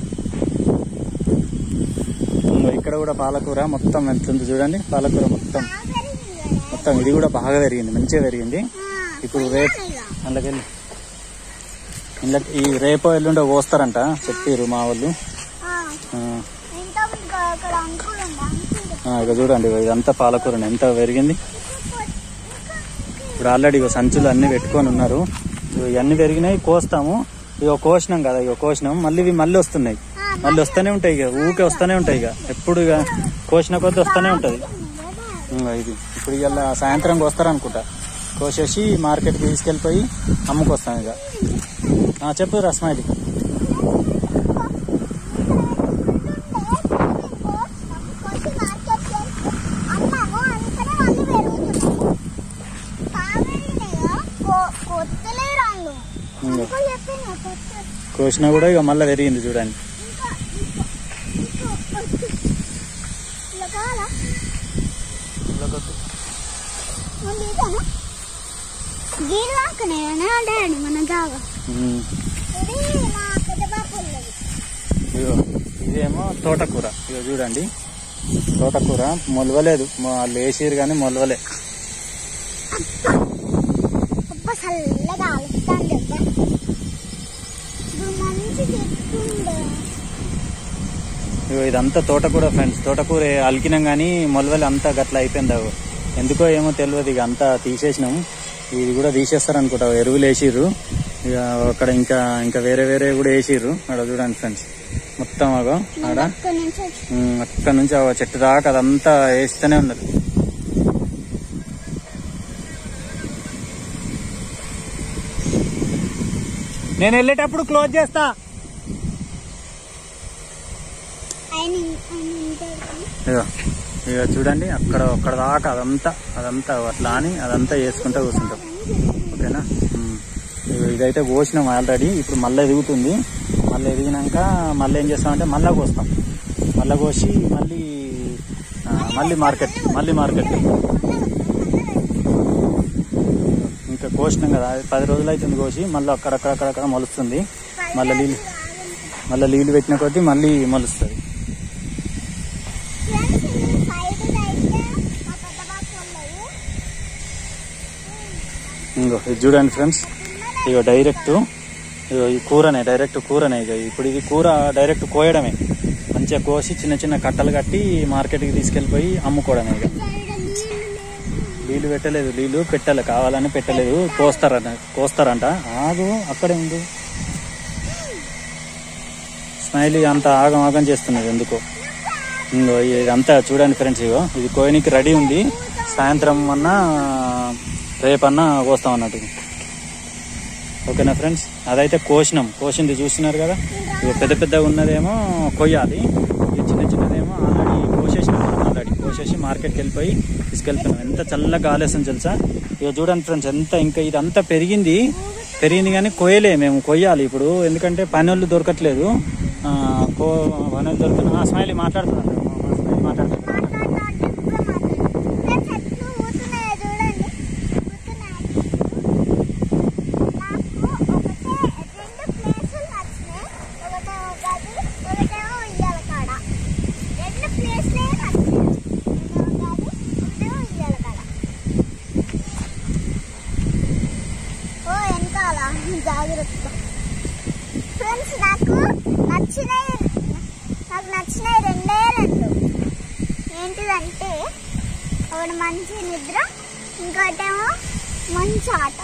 ఇంగో ఇక్కడ కూడా పాలకూర మొత్తం ఎంత ఉంది చూడండి పాలకూర మొత్తం బాగా పెరిగింది కదా. మొత్తం ఇది కూడా బాగా పెరిగింది మంచిగా పెరిగింది ఆ, ఇప్పుడు రేపు ఇక. అందుకెళ్ళి ఇంట్లో ఈ రేపో ఎల్లుండో కోస్తారంట చెప్పారు మా వాళ్ళు ఆ, ఆ, ఇంతకుముందు అక్కడ అంకుల్ ఉండే అంకుల్ ఆ, ఇక చూడండి ఇగో ఇదంతా పాలకూర ఎంత పెరిగింది ఇప్పుడు ఆల్రెడీ ఇగో సంచులు అన్ని పెట్టుకొని ఉన్నారు ఇగో ఇవన్నీ పెరిగినాయి కోస్తాము ఇగో కోసినాం కదా ఇగో కోసినాం మళ్ళీ ఇవి మళ్ళీ వస్తున్నాయి మళ్ళీ వస్తూనే ఉంటాయి ఇక ఊకే వస్తూనే ఉంటాయి ఇక ఎప్పుడు ఇక కోసిన కొద్ది వస్తూనే ఉంటది ఇంగో ఇది ఇప్పుడు ఇవాళ సాయంత్రం కోస్తారనుకుంటా కోసేసి మార్కెట్కి తీసుకెళ్ళిపోయి అమ్ముకొస్తాం ఇక ఆ, చెప్పు రస్మాయిలి ఇంగో కోసినా కూడా ఇక మళ్ళీ పెరిగింది చూడండి గీరు వాకనే డాడీ మన జాగా ఉమ్. ఇది మా పెద్ద బాపు వాళ్ళది. ఇగో ఇదేమో తోటకూర ఇగో చూడండి తోటకూర మొలవలేదు మొ- వాళ్ళు వేసిరు కానీ మొలవలే అబ్బా చల్లగా అలుస్తాను దెబ్బ ఇప్పుడు మంచి చెట్టు ఉండే ఇగో ఇదంతా తోటకూర ఫ్రెండ్స్ తోటకూర అలికినాం కానీ మొలవలే అంతా గట్ల అయిపోయింది అగో ఎందుకో ఏమో తెలియదు ఇక అంతా తీసేసినాం ఇది కూడా తీసేస్తారు అనుకుంటా ఎరువులు వేసిర్రు ఇక అక్కడ ఇంకా ఇంకా వేరే వేరే కూడా వేసిర్రు అక్కడ చూడండి ఫ్రెండ్స్ మొత్తం అగో ఆడ అక్కడి నుంచి వచ్చి ఉమ్, అక్కడ నుంచి ఆ చెట్టు దాకా అదంతా వేస్తూనే ఉన్నారు నేను వెళ్ళేటప్పుడు క్లోజ్ చేస్తా ఆయన ఆయన ఉంటాడు ఇగో ఇక చూడండి అక్కడ అక్కడ దాకా అదంతా అదంతా అట్లా అని అదంతా వేసుకుంటూ కూర్చుంటాం ఓకేనా ఉమ్. ఇగో ఇదైతే కోసినాం ఆల్రెడీ ఇప్పుడు మళ్ళీ ఎదుగుతుంది మళ్ళీ ఎదిగినాక మళ్ళీ ఏం చేస్తామంటే మళ్ళీ కోస్తాం మళ్ళీ కోసి మళ్ళీ ఆ, మళ్ళీ మార్కెట్ మళ్ళీ మార్కెట్ ఇంకా కోసినాం కదా అది పది రోజులు అవుతుంది కోసి మళ్ళీ అక్కడక్కడక్కడక్కడ మొలుస్తుంది మళ్ళీ నీళ్ళు మళ్ళీ నీళ్ళు పెట్టిన కొద్దీ మళ్ళీ మొలుస్తుంది ఫ్రెండ్స్ ఈ సైడ్ అయితే మా పెద్ద బాపు వాళ్ళది ఇంకో ఇది చూడండి ఫ్రెండ్స్ ఇగో డైరెక్ట్ ఇగో ఈ కూరనే డైరెక్ట్ కూరనే ఇక ఇప్పుడు ఇది కూర డైరెక్ట్ కోయడమే మంచిగా కోసి చిన్న చిన్న కట్టలు కట్టి మార్కెట్కి తీసుకెళ్ళిపోయి అమ్ముకోవడమే ఇక సైడ్ నీళ్ళు లేవు నీళ్ళు పెట్టలేదు నీళ్ళు పెట్టలే కావాలని పెట్టలేదు కోస్తారంట కోస్తారంట ఆగు అక్కడే ఉంది స్మైలీ అంత ఆగం ఆగం చేస్తున్నది ఎందుకో ఇంకో ఇదంతా చూడండి ఫ్రెండ్స్ ఇగో ఇది కోయనికి రెడీ ఉంది కూర్చో సాయంత్రం అన్నా రేపన్నా కోస్తాం అన్నట్టు ఓకేనా ఫ్రెండ్స్ అదైతే కోసినాం కోసింది చూస్తున్నారు కదా ఇక పెద్ద పెద్ద ఉన్నదేమో కొయ్యాలి ఈ చిన్న చిన్నదేమో ఆల్రెడీ కోసేసినాం ఆల్రెడీ కోసేసి మార్కెట్కి వెళ్ళిపోయి తీసుకెళ్తున్నాం ఎంత చల్లగా గాలేసం తెలుసా ఇక చూడండి ఫ్రెండ్స్ ఎంత ఇంకా ఇదంతా పెరిగింది పెరిగింది కానీ కొయ్యలే మేము కొయ్యాలి ఇప్పుడు ఎందుకంటే పనులు దొరకట్లేదు ఆ, కో పనులు దొరుకుతున్నా స్మైలీ మాట్లాడుతున్నాను స్మైలీ మాట్లాడుతున్నాను ఫ్రెండ్స్ ఎట్లు ఊతున్నాయో చూడండి ఊతున్నాయి నాకు ఒకటే రెండు ప్లేసులు నచ్చినాయి ఒకటేమో గది ఒకటేమో ఉయ్యాల కాడ రెండు ప్లేస్లే నచ్చినాయి ఒకటేమో గది ఒకటేమో ఉయ్యాల కాడ ఓ వెనకాల జాగ్రత్త ఫ్రెండ్స్ నాకు నచ్చినాయి నాకు నచ్చినాయి రెండే రెండు ఏంటిదంటే ఒకటి మంచి నిద్ర ఇంకోటేమో మంచి ఆట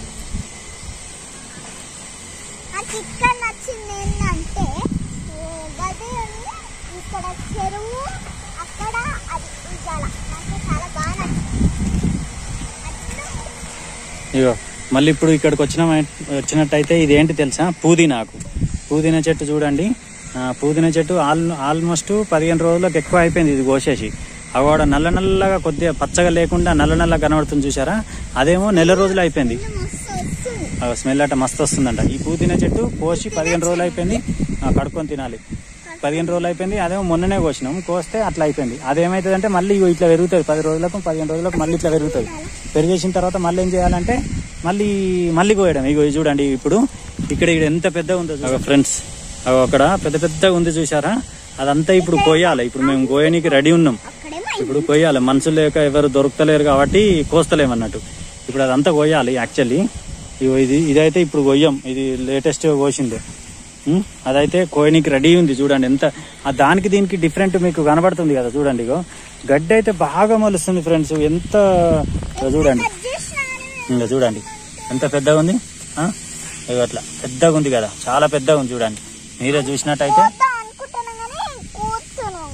నాకు ఇక్కడ నచ్చింది ఏంటంటే ఏ, గది ఉంది ఇక్కడ చెరువు అక్కడ అది ఉయ్యాల నాకు చాలా బాగా నచ్చింది అట్లా ఇగో మళ్ళీ ఇప్పుడు ఇక్కడికి వచ్చిన వచ్చినట్టయితే ఇది ఏంటి తెలుసా పుదీనాకు పుదీనా చెట్టు చూడండి ఆ, పుదీనా చెట్టు ఆల్ ఆల్మోస్ట్ పదిహేను రోజులకు ఎక్కువ అయిపోయింది ఇది కోసేసి అవాడ నల్ల నల్లగా కొద్దిగా పచ్చగా లేకుండా నల్ల నల్లగా కనబడుతుంది చూసారా అదేమో నెల రోజులు అయిపోయింది మస్తు వస్తుంది ఆ స్మెల్ అట్ట మస్తు వస్తుందంట ఈ పుదీనా చెట్టు కోసి పదిహేను రోజులు అయిపోయింది ఆ, కడుక్కొని తినాలి పదిహేను రోజులు అయిపోయింది అదేమో మొన్ననే కోసినాం కోస్తే అట్లా అయిపోయింది అదేమవుతుంది అంటే మళ్ళీ ఇగో ఇట్లా పెరుగుతుంది పది రోజులకు పదిహేను రోజులకు మళ్ళీ ఇట్లా పెరుగుతుంది పెరిగేసిన తర్వాత మళ్ళీ ఏం చేయాలంటే మళ్ళీ మళ్ళీ కోయడం ఇగో ఇది చూడండి ఇప్పుడు ఇక్కడ ఇక్కడ ఎంత పెద్దగా ఉందో ఫ్రెండ్స్ అక్కడ పెద్ద పెద్దగా ఉంది చూసారా అదంతా ఇప్పుడు కోయాలి ఇప్పుడు మేము కోయనికి రెడీ ఉన్నాం అక్కడేమో ఇప్పుడు కొయ్యాలి మనుషులు లేక ఎవరు దొరుకుతలేరు కాబట్టి కోస్తలేము అన్నట్టు ఇప్పుడు అదంతా కొయ్యాలి యాక్చువల్లీ ఇగో ఇది ఇదైతే ఇప్పుడు కొయ్యం ఇది లేటెస్ట్ కోసింది ఉం? అదైతే కోయనికి రెడీ ఉంది చూడండి ఎంత ఆ దానికి దీనికి డిఫరెంట్ మీకు కనబడుతుంది కదా చూడండి ఇగో గడ్డి అయితే బాగా మలుస్తుంది ఫ్రెండ్స్ ఎంత ఇగో చూడండి కట్ చేసినాను ఇంకా చూడండి ఎంత పెద్దగా ఉంది ఆ? ఇగో అట్లా పెద్దగా ఉంది కదా చాలా పెద్దగా ఉంది చూడండి మీరే చూసినట్టయితే కోద్దాం అనుకుంటున్నా కానీ కూర్చున్నాం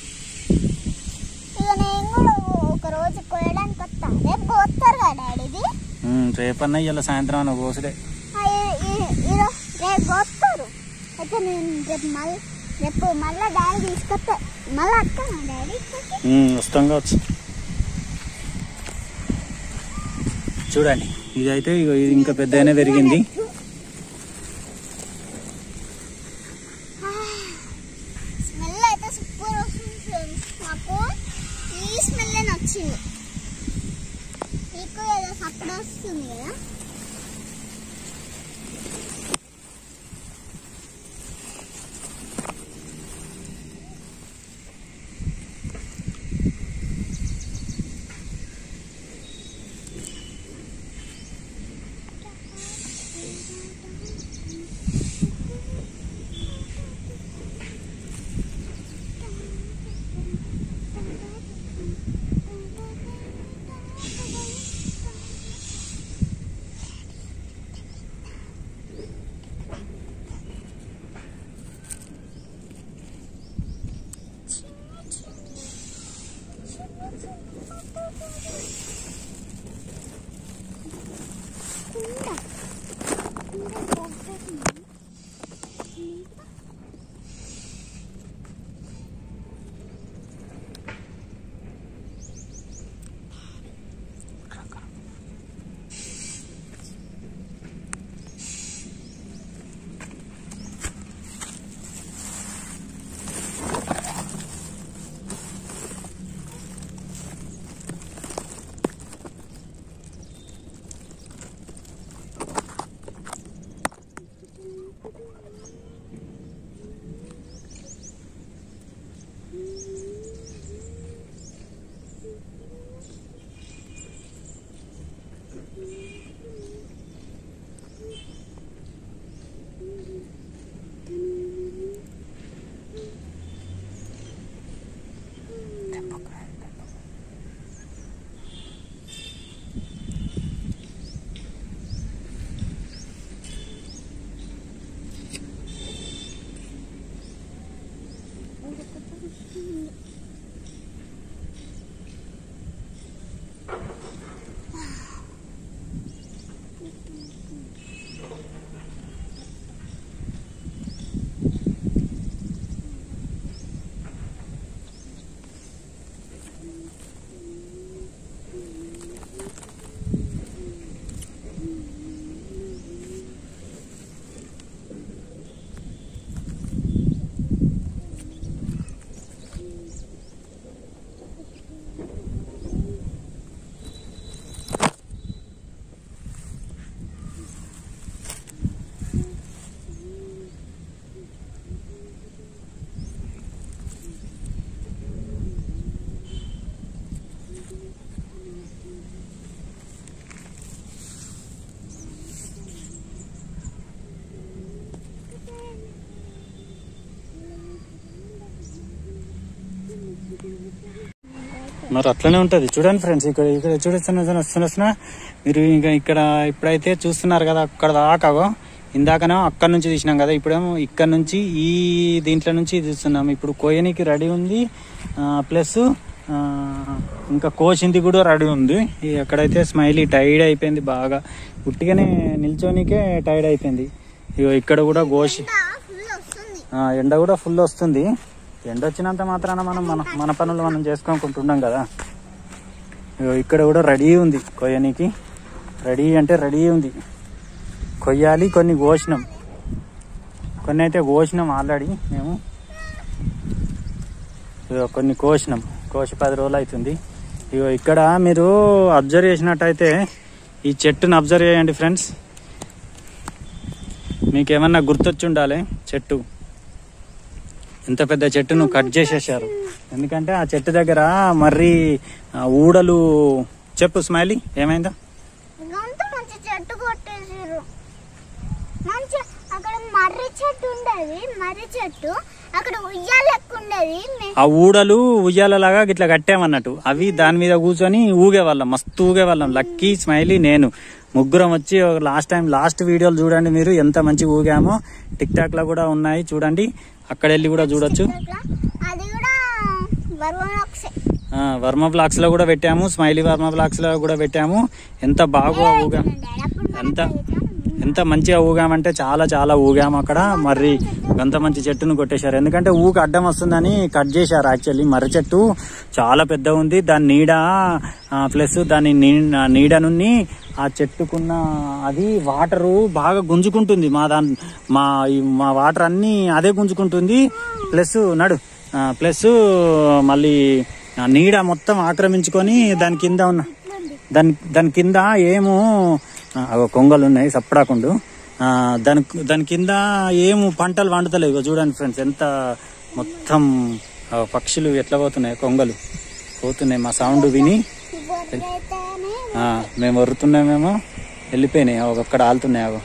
ఇక నేను కూడా ఒక రోజు కోయడానికి వస్తా రేపు కోస్తారు కదా డాడీది ఉం, రేపన్నా ఇలా సాయంత్రం అన్న కోసుడే ఆ, ఈ- ఈ- ఈరో- రేపు కోస్తారు అయితే నేను రేపు మళ్ళీ రేపు మళ్ళీ డాడీ తీసుకొస్తా మళ్ళీ వస్తాను డాడీ ఇక్కడికి ఉమ్, వస్తాం కావచ్చు చూడండి ఇదైతే ఇగో ఇది ఇంకా పెద్దగానే పెరిగింది స్మెల్ అయితే సూపర్ వస్తుంది ఫ్రెండ్స్ నాకు ఈ స్మెల్ నచ్చింది మీకు ఏదో సప్పుడు వస్తుంది కదా మరి అట్లనే ఉంటది చూడండి ఫ్రెండ్స్ ఇక్కడ ఇక్కడ చూడొస్తున్నా వస్తున్నా వస్తున్నా మీరు ఇంకా ఇక్కడ ఇప్పుడైతే చూస్తున్నారు కదా అక్కడ దాకాగో ఇందాకనే అక్కడ నుంచి తీసినాం కదా ఇప్పుడేమో ఇక్కడ నుంచి ఈ దీంట్లో నుంచి చూస్తున్నాం ఇప్పుడు కోయనికి రెడీ ఉంది ప్లస్ ఇంకా కోసింది కూడా రెడీ ఉంది ఈ అక్కడైతే స్మైలీ టైర్డ్ అయిపోయింది బాగా ఉట్టిగానే నిల్చోనికే టైర్డ్ అయిపోయింది ఇగో ఇక్కడ కూడా గోషి ఫుల్ వస్తుంది ఆ, ఎండ కూడా ఫుల్ వస్తుంది ఎండ వచ్చినంత మాత్రాన మనం మన మన పనులు మనం చేసుకోనుకుంటున్నాం కదా ఇగో ఇక్కడ కూడా రెడీ ఉంది కొయ్యనికి రెడీ అంటే రెడీ ఉంది కొయ్యాలి కొన్ని కోసినాం కొన్ని అయితే కోసినాం ఆల్రెడీ మేము ఇగో కొన్ని కోసినాం కోసి పది రోజులు అవుతుంది ఇగో ఇక్కడ మీరు అబ్జర్వ్ చేసినట్టయితే ఈ చెట్టును అబ్జర్వ్ చేయండి ఫ్రెండ్స్ మీకు ఏమన్నా గుర్తొచ్చి ఉండాలి చెట్టు ఎంత పెద్ద చెట్టును కట్ చేసేసారు ఎందుకంటే ఆ చెట్టు దగ్గర మర్రి ఆ, ఊడలు చెప్పు స్మైలీ ఏమైందా గంత మంచి చెట్టు కొట్టేసారు మంచి అక్కడ మర్రి చెట్టు ఉండేది మర్రి చెట్టు అక్కడ ఉయ్యాల లెక్క ఉండేది మే- ఆ ఊడలు ఉయ్యాలలాగా ఇట్లా కట్టామన్నట్టు అవి దాని మీద కూర్చొని ఊగేవాళ్ళం మస్తు ఊగేవాళ్ళం లక్కీ స్మైలీ నేను ముగ్గురం వచ్చి లాస్ట్ టైం లాస్ట్ వీడియోలు చూడండి మీరు ఎంత మంచిగా ఊగామో టిక్ టాక్ లో కూడా ఉన్నాయి చూడండి అక్కడ వెళ్ళి కూడా చూడొచ్చు అట్లా. అది కూడా బర్వనొక్సే ఆ, వర్మ బ్లాక్స్ లో కూడా పెట్టాము స్మైలీ వర్మ బ్లాక్స్ లో కూడా పెట్టాము ఎంత బాగా ఊగాం ఎంత ఎంత మంచిగా ఊగామంటే చాలా చాలా ఊగాము అక్కడ మర్రి అంత మంచి చెట్టును కొట్టేశారు ఎందుకంటే ఊకి అడ్డం వస్తుందని కట్ చేశారు యాక్చువల్లీ మర్రి చెట్టు చాలా పెద్ద ఉంది దాని నీడ ప్లస్ దాని నీ- నీడ నుండి ఆ చెట్టుకున్న అది వాటరు బాగా గుంజుకుంటుంది మా దాని మా ఈ మా వాటర్ అన్ని అదే గుంజుకుంటుంది ప్లస్ నడు ప్లస్ మళ్ళీ ఆ నీడ మొత్తం ఆక్రమించుకొని దాని కింద ఉన్న దాని దాని కింద ఏమో ఆ, అగో కొంగలు ఉన్నాయి సప్పడాకుండు ఆ, దాని దాని కింద ఏము పంటలు వండుతలేవు ఇగో చూడండి ఫ్రెండ్స్ ఎంత మొత్తం ఆ, పక్షులు ఎట్లా పోతున్నాయి కొంగలు పోతున్నాయి మా సౌండ్ విని బొర్రైతేనే ఆ, మేము వరుతున్నామేమో వెళ్ళిపోయినాయి అవి అక్కడ ఆలుతున్నాయి అవి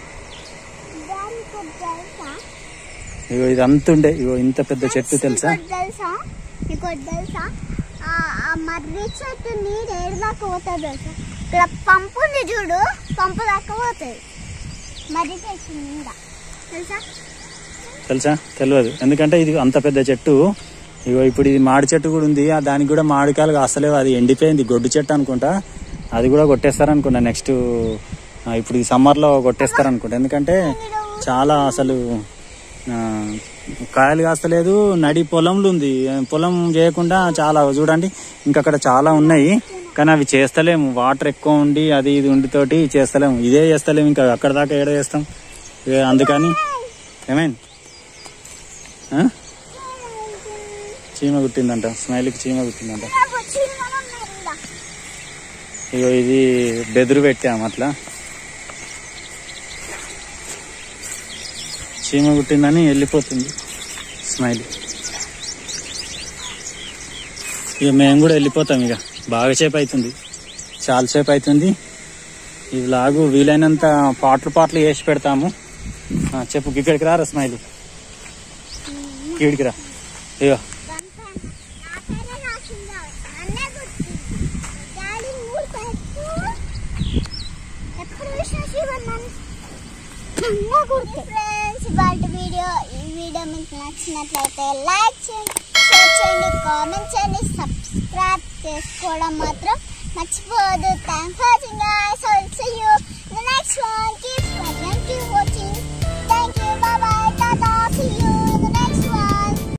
దానికి ఒకటి తెలుసా ఇగో ఇది అంత ఉండే ఇగో ఇంత పెద్ద చెట్టు తెలుసా ఇంకోటి తెలుసా ఇంకోటి తెలుసా ఆ ఆ మర్రి చెట్టు నీరు ఏడు దాకా పోతుంది తెలుసా ఇక్కడ పంపు ఉంది చూడు పంపు దాకా పోతుంది మర్రి చెట్టు నీడ తెలుసా తెలుసా తెలియదు ఎందుకంటే ఇది అంత పెద్ద చెట్టు ఇగో ఇప్పుడు ఇది మాడి చెట్టు కూడా ఉంది ఆ దానికి కూడా మామిడికాయలు అసలే అది ఎండిపోయింది గొడ్డు చెట్టు అనుకుంటా అది కూడా కొట్టేస్తారనుకుంటా నెక్స్ట్ ఇప్పుడు ఈ సమ్మర్లో కొట్టేస్తారనుకుంటా ఎందుకంటే చాలా అసలు ఆ, కాయలు కాస్తలేదు నడి పొలంలో ఉంది పొలం చేయకుండా చాలా చూడండి ఇంకా అక్కడ చాలా ఉన్నాయి కానీ అవి చేస్తలేము వాటర్ ఎక్కువ ఉండి అది ఇది ఉండి తోటి చేస్తలేము ఇదే చేస్తలేము ఇంకా అక్కడ దాకా ఏడ చేస్తాం ఇక అందుకని ఏమైంది ఆ? చీమ కుట్టిందంట స్మైల్కి చీమ కుట్టిందంట నాకు వచ్చి మనం మెరుగా. ఇగో ఇది బెదురు పెట్టాము అట్లా చీమ కుట్టిందని వెళ్ళిపోతుంది స్మైల్ ఇక మేము కూడా వెళ్ళిపోతాం ఇక బాగా సేపు అవుతుంది చాలా సేపు అవుతుంది ఈ లాగు వీలైనంత పాటలు పాటలు వేసి పెడతాము ఆ, చెప్పు ఇక్కడికి రారా స్మైల్ ఇక్కడికి రా ఇగో గంట నా పేరే రాసిందా నన్నే గుర్తుంది డాడీ మూడు పెట్టు ఎప్పుడు చూసినా శివన్ నన్ను నన్నే గుర్తు ఫ్రెండ్స్ ఇవాళ వీడియో ఈ వీడియో మీకు నచ్చినట్లయితే లైక్ చేయండి షేర్ చేయండి కామెంట్ చేయండి సబ్స్క్రైబ్ చేసుకోవడం మాత్రం మర్చిపోవద్దు thank for watching guys all see you the next one keep